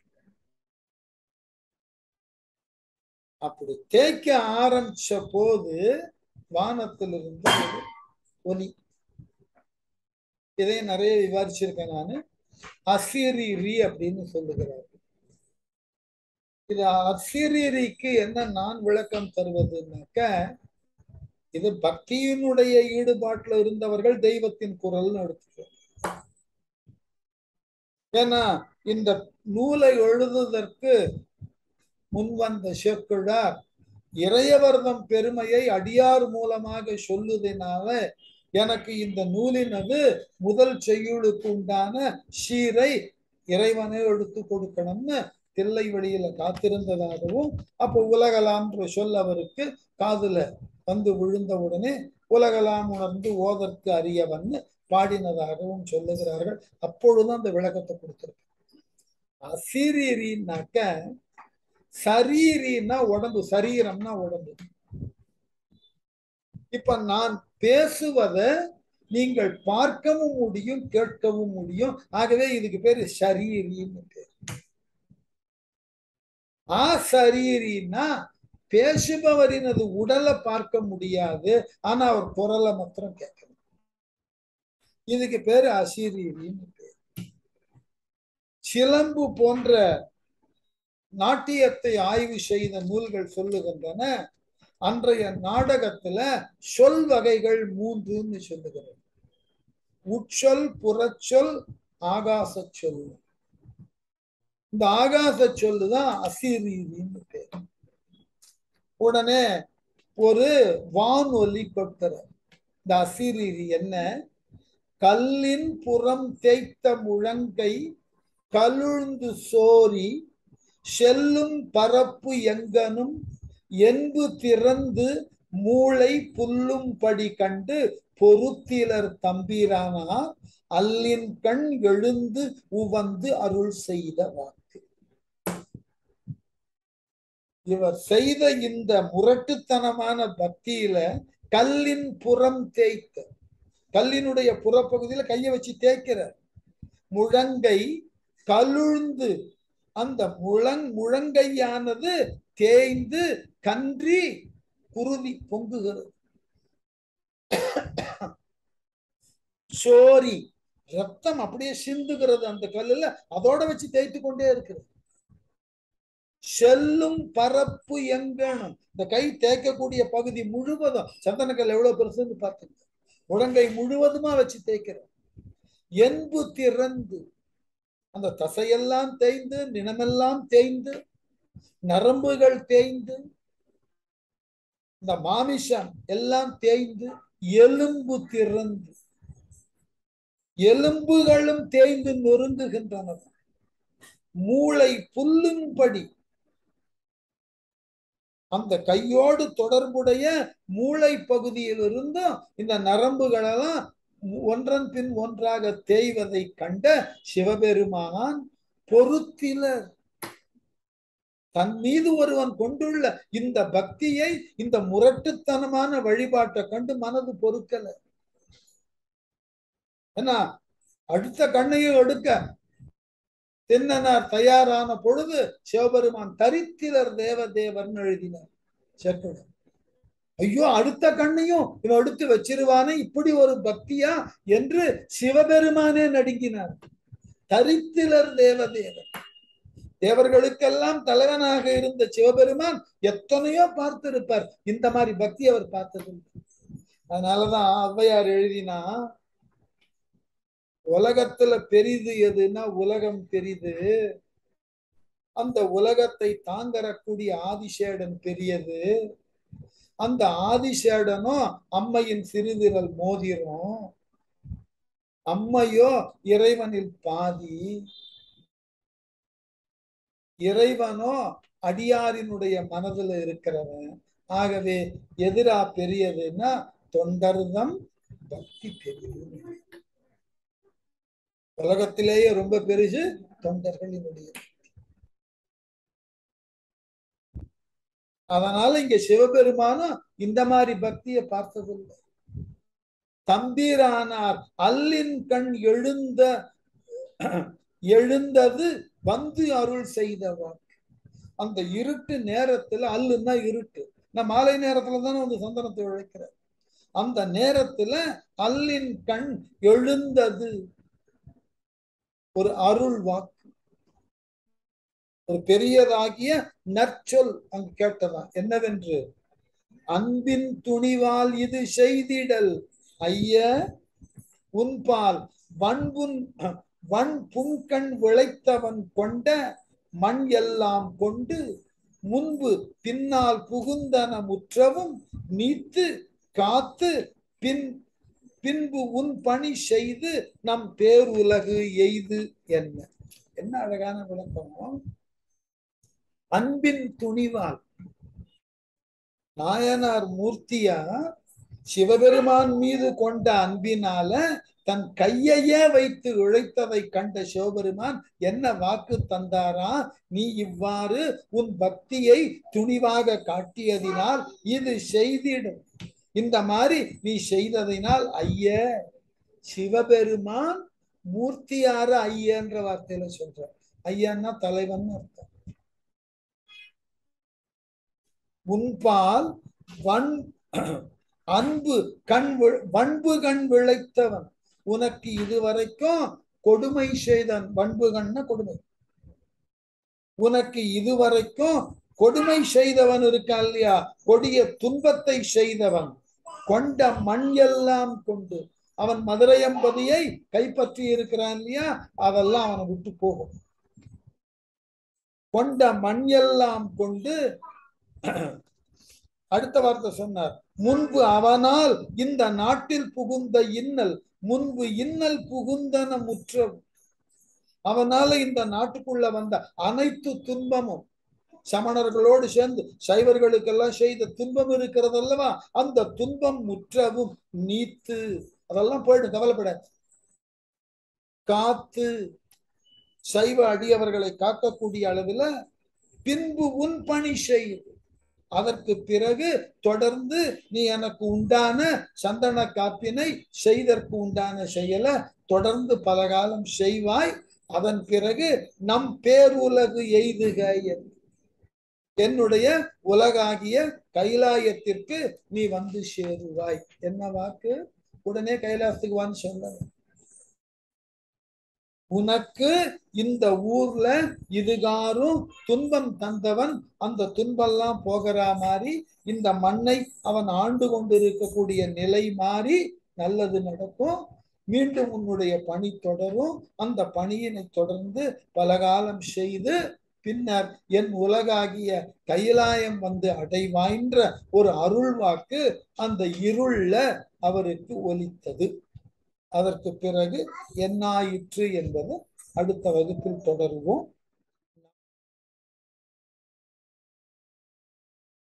அப்படி தேய்க்க ஆரம்பிச்ச போது வானத்திலிருந்து ஒரு ஒலி இதை நிறைய விவாதிச்சிருக்கேன் நான் அசிரி அப்படின்னு சொல்லுகிறார் இது அசிரிக்கு என்ன நான் விளக்கம் தருவதுனாக்க இது பக்தியினுடைய ஈடுபாட்டுல இருந்தவர்கள் தெய்வத்தின் குரல்னு எடுத்துக்கிறோம் ஏன்னா இந்த நூலை எழுதுவதற்கு முன்வந்த சேக்குழார் இறையவர்தம் பெருமையை அடியார் மூலமாக சொல்லுதினால எனக்கு இந்த நூலினது முதல் செய்யுளுக்கு உண்டான ஷீரை இறைவனை எடுத்து கொடுக்கணும்னு தில்லை வழியில காத்திருந்ததாகவும் அப்போ உலகலாம்ன்ற சொல் அவருக்கு காதுல வந்து விழுந்த உடனே உலகலாம் உணர்ந்து ஓதற்கு அறியவன் பாடினதாகவும் சொல்லுகிறார்கள் அப்பொழுது அந்த விளக்கத்தை கொடுத்திருக்கு அசீரீரின்னாக்க சரீரின்னா உடம்பு சரீரம்னா உடம்பு இப்ப நான் பேசுவத நீங்கள் பார்க்கவும் முடியும் கேட்கவும் முடியும் ஆகவே இதுக்கு பேரு ஷரீரின்னு பேர் ஆ சரீரின்னா பேசுபவரினது உடலை பார்க்க முடியாது ஆனா அவர் குரலை மாத்திரம் கேட்கணும் இதுக்கு பேரு அசீரின்னு பேர் சிலம்பு போன்ற நாட்டியத்தை ஆய்வு செய்த நூல்கள் சொல்லுகின்றன அன்றைய நாடகத்துல சொல் வகைகள் மூன்றுன்னு சொல்லுகிறது உட்சொல் புறச்சொல் ஆகாச சொல் இந்த ஆகாச சொல்லுதான் அசிரீதின்னு பேர் உடனே ஒரு வானொலி கொடுக்கிறார் இந்த அசிரீதி என்ன கல்லின் புறம் தேய்த்த முழங்கை கலுழ்ந்து சோரி செல்லும் பரப்பு எங்கனும் என்பு திறந்து மூளை புல்லும் படி கண்டு பொருத்திலர் தம்பிரானார் அல்லின் கண் எழுந்து உவந்து அருள் செய்த வாக்கு இவர் செய்த இந்த முரட்டுத்தனமான பக்தியில கல்லின் புறம் தேய்த்த கல்லினுடைய புறப்பகுதியில கையை வச்சு தேய்க்கிறார் முழங்கை கலுழ்ந்து அந்த முழங் முழங்கையானது தேய்ந்து கன்றி குருதி பொங்குகிறது சோரி ரத்தம் அப்படியே சிந்துகிறது அந்த கல்லுல அதோட வச்சு தேய்த்து கொண்டே இருக்கிறது செல்லும் பரப்பு எங்கணும் இந்த கை தேய்க்கக்கூடிய பகுதி முழுவதும் சந்தனக்கல் எவ்வளவு பெருசுன்னு பார்த்துங்க முழங்கை முழுவதுமா வச்சு தேய்க்கிறோம் என்பு திறந்து அந்த தசையெல்லாம் தேய்ந்து நினமெல்லாம் தேய்ந்து நரம்புகள் தேய்ந்து இந்த மாமிசம் எல்லாம் தேய்ந்து எலும்பு திறந்து எலும்புகளும் தேய்ந்து நொறுங்குகின்றன மூளை புல்லும்படி அந்த கையோடு தொடர்புடைய மூளை பகுதியில் இருந்தும் இந்த நரம்புகளெல்லாம் ஒன்றன் பின் ஒன்றாக தேய்வதை கண்ட சிவபெருமான் பொருத்திலர் தன் மீது ஒருவன் கொண்டுள்ள இந்த பக்தியை இந்த முரட்டுத்தனமான வழிபாட்டை கண்டு மனது பொறுக்கல ஏன்னா அடுத்த கண்ணையும் எடுக்க தென்னனார் தயாரான பொழுது சிவபெருமான் தரித்திலர் தேவ தேவர்னு எழுதினார் சேர்க்கணும் ஐயோ அடுத்த கண்ணையும் இவன் எடுத்து வச்சிருவானே இப்படி ஒரு பக்தியா என்று சிவபெருமானே நடுங்கினார் தரித்திலர் தேவதேவர் தேவர்களுக்கெல்லாம் தலைவனாக இருந்த சிவபெருமான் எத்தனையோ பார்த்திருப்பார் இந்த மாதிரி பக்தி அவர் பார்த்ததில்லை அதனாலதான் ஔவையார் எழுதினா உலகத்துல பெரிது எதுன்னா உலகம் பெரிது அந்த உலகத்தை தாங்கறக்கூடிய ஆதிசேடன் பெரியது அந்த ஆதிசேடனும் அம்மையின் சிறுவிரல் மோதிரும் அம்மையோ இறைவனில் பாதி இறைவனோ அடியாரினுடைய மனதுல இருக்கிறவன் ஆகவே எதிரா பெரியதுன்னா தொண்டர்தம் பக்தி பெரியது உலகத்திலேயே ரொம்ப பெருசு தொண்டர்களினுடைய அதனால இங்க சிவபெருமானும் இந்த மாதிரி பக்தியை பார்த்ததில்லை தம்பீரானார் அல்லின் கண் எழுந்த எழுந்தது வந்து அருள் செய்த வாக்கு அந்த இருட்டு நேரத்துல அல்லுன்னா இருட்டு நான் மாலை நேரத்துல தானே வந்து சந்தனத்தை உழைக்கிறேன் அந்த நேரத்துல அல்லின் கண் எழுந்தது ஒரு அருள் வாக்கு ஒரு பெரியதாகிய நற்சொல் அங்கு கேட்டதா என்னவென்று அன்பின் துணிவால் இது செய்திடல் ஐய உன்பால் வன்புன் வன் புங்கண் விளைத்தவன் கொண்ட மண் எல்லாம் கொண்டு முன்பு பின்னால் புகுந்தன முற்றவும் நீத்து காத்து பின் பின்பு உன் பணி செய்து நம் பேருலகு எய்து என்ன என்ன அழகான விளக்கம் அன்பின் துணிவால் நாயனார் மூர்த்தியா சிவபெருமான் மீது கொண்ட அன்பினால தன் கையையே வைத்து உழைத்ததை கண்ட சிவபெருமான் என்ன வாக்கு தந்தாரா நீ இவ்வாறு உன் பக்தியை துணிவாக காட்டியதினால் இது செய்திடும் இந்த மாதிரி நீ செய்ததினால் ஐய சிவபெருமான் மூர்த்தியார ஐயன்ற வார்த்தையில சொல்ற ஐயன்னா தலைவன் அர்த்தம் உன்பால் வன் அன்பு கண் வன்பு கண் விளைத்தவன் உனக்கு இதுவரைக்கும் கொடுமை செய்தான் வன்பு கண்ண கொடுமை உனக்கு இதுவரைக்கும் கொடுமை செய்தவன் இருக்கா இல்லையா கொடிய துன்பத்தை செய்தவன் கொண்ட மண் எல்லாம் கொண்டு அவன் மதுரையம்பதியை கைப்பற்றி இருக்கிறான் இல்லையா அதெல்லாம் அவனை விட்டு போகும் கொண்ட மண் எல்லாம் கொண்டு அடுத்த வார்த்தை சொன்னார் முன்பு அவனால் இந்த நாட்டில் புகுந்த இன்னல் முன்பு இன்னல் புகுந்தன முற்றம் அவனால இந்த நாட்டுக்குள்ள வந்த அனைத்து துன்பமும் சமணர்களோடு சேர்ந்து சைவர்களுக்கெல்லாம் செய்த துன்பம் இருக்கிறது அல்லவா அந்த துன்பம் முற்றவும் நீத்து அதெல்லாம் போயிடும் கவலைப்படாது காத்து சைவ அடியவர்களை காக்கக்கூடிய அளவுல பின்பு உன் பணி செய்து அதற்கு பிறகு தொடர்ந்து நீ எனக்கு உண்டான சந்தன காப்பினை செய்தற்கு உண்டான செயலை தொடர்ந்து பல காலம் செய்வாய் அதன் பிறகு நம் பேருலகு எய்துக என்று என்னுடைய உலகாகிய கைலாயத்திற்கு நீ வந்து சேருவாய் என்ன வாக்கு உடனே கைலாசத்துக்கு வான்னு சொன்ன உனக்கு இந்த ஊர்ல இதுகாரும் துன்பம் தந்தவன் அந்த துன்பெல்லாம் போகிற மாதிரி இந்த மண்ணை அவன் ஆண்டு கொண்டு இருக்கக்கூடிய நிலை மாறி நல்லது நடக்கும் மீண்டும் உன்னுடைய பணி தொடரும் அந்த பணியினை தொடர்ந்து பல காலம் செய்து பின்னர் என் உலகாகிய கைலாயம் வந்து அடைவாய்ன்ற ஒரு அருள் வாக்கு அந்த இருள்ல அவருக்கு ஒலித்தது அதற்கு பிறகு என்னாயிற்று என்பது அடுத்த வகுப்பில் தொடருவோம்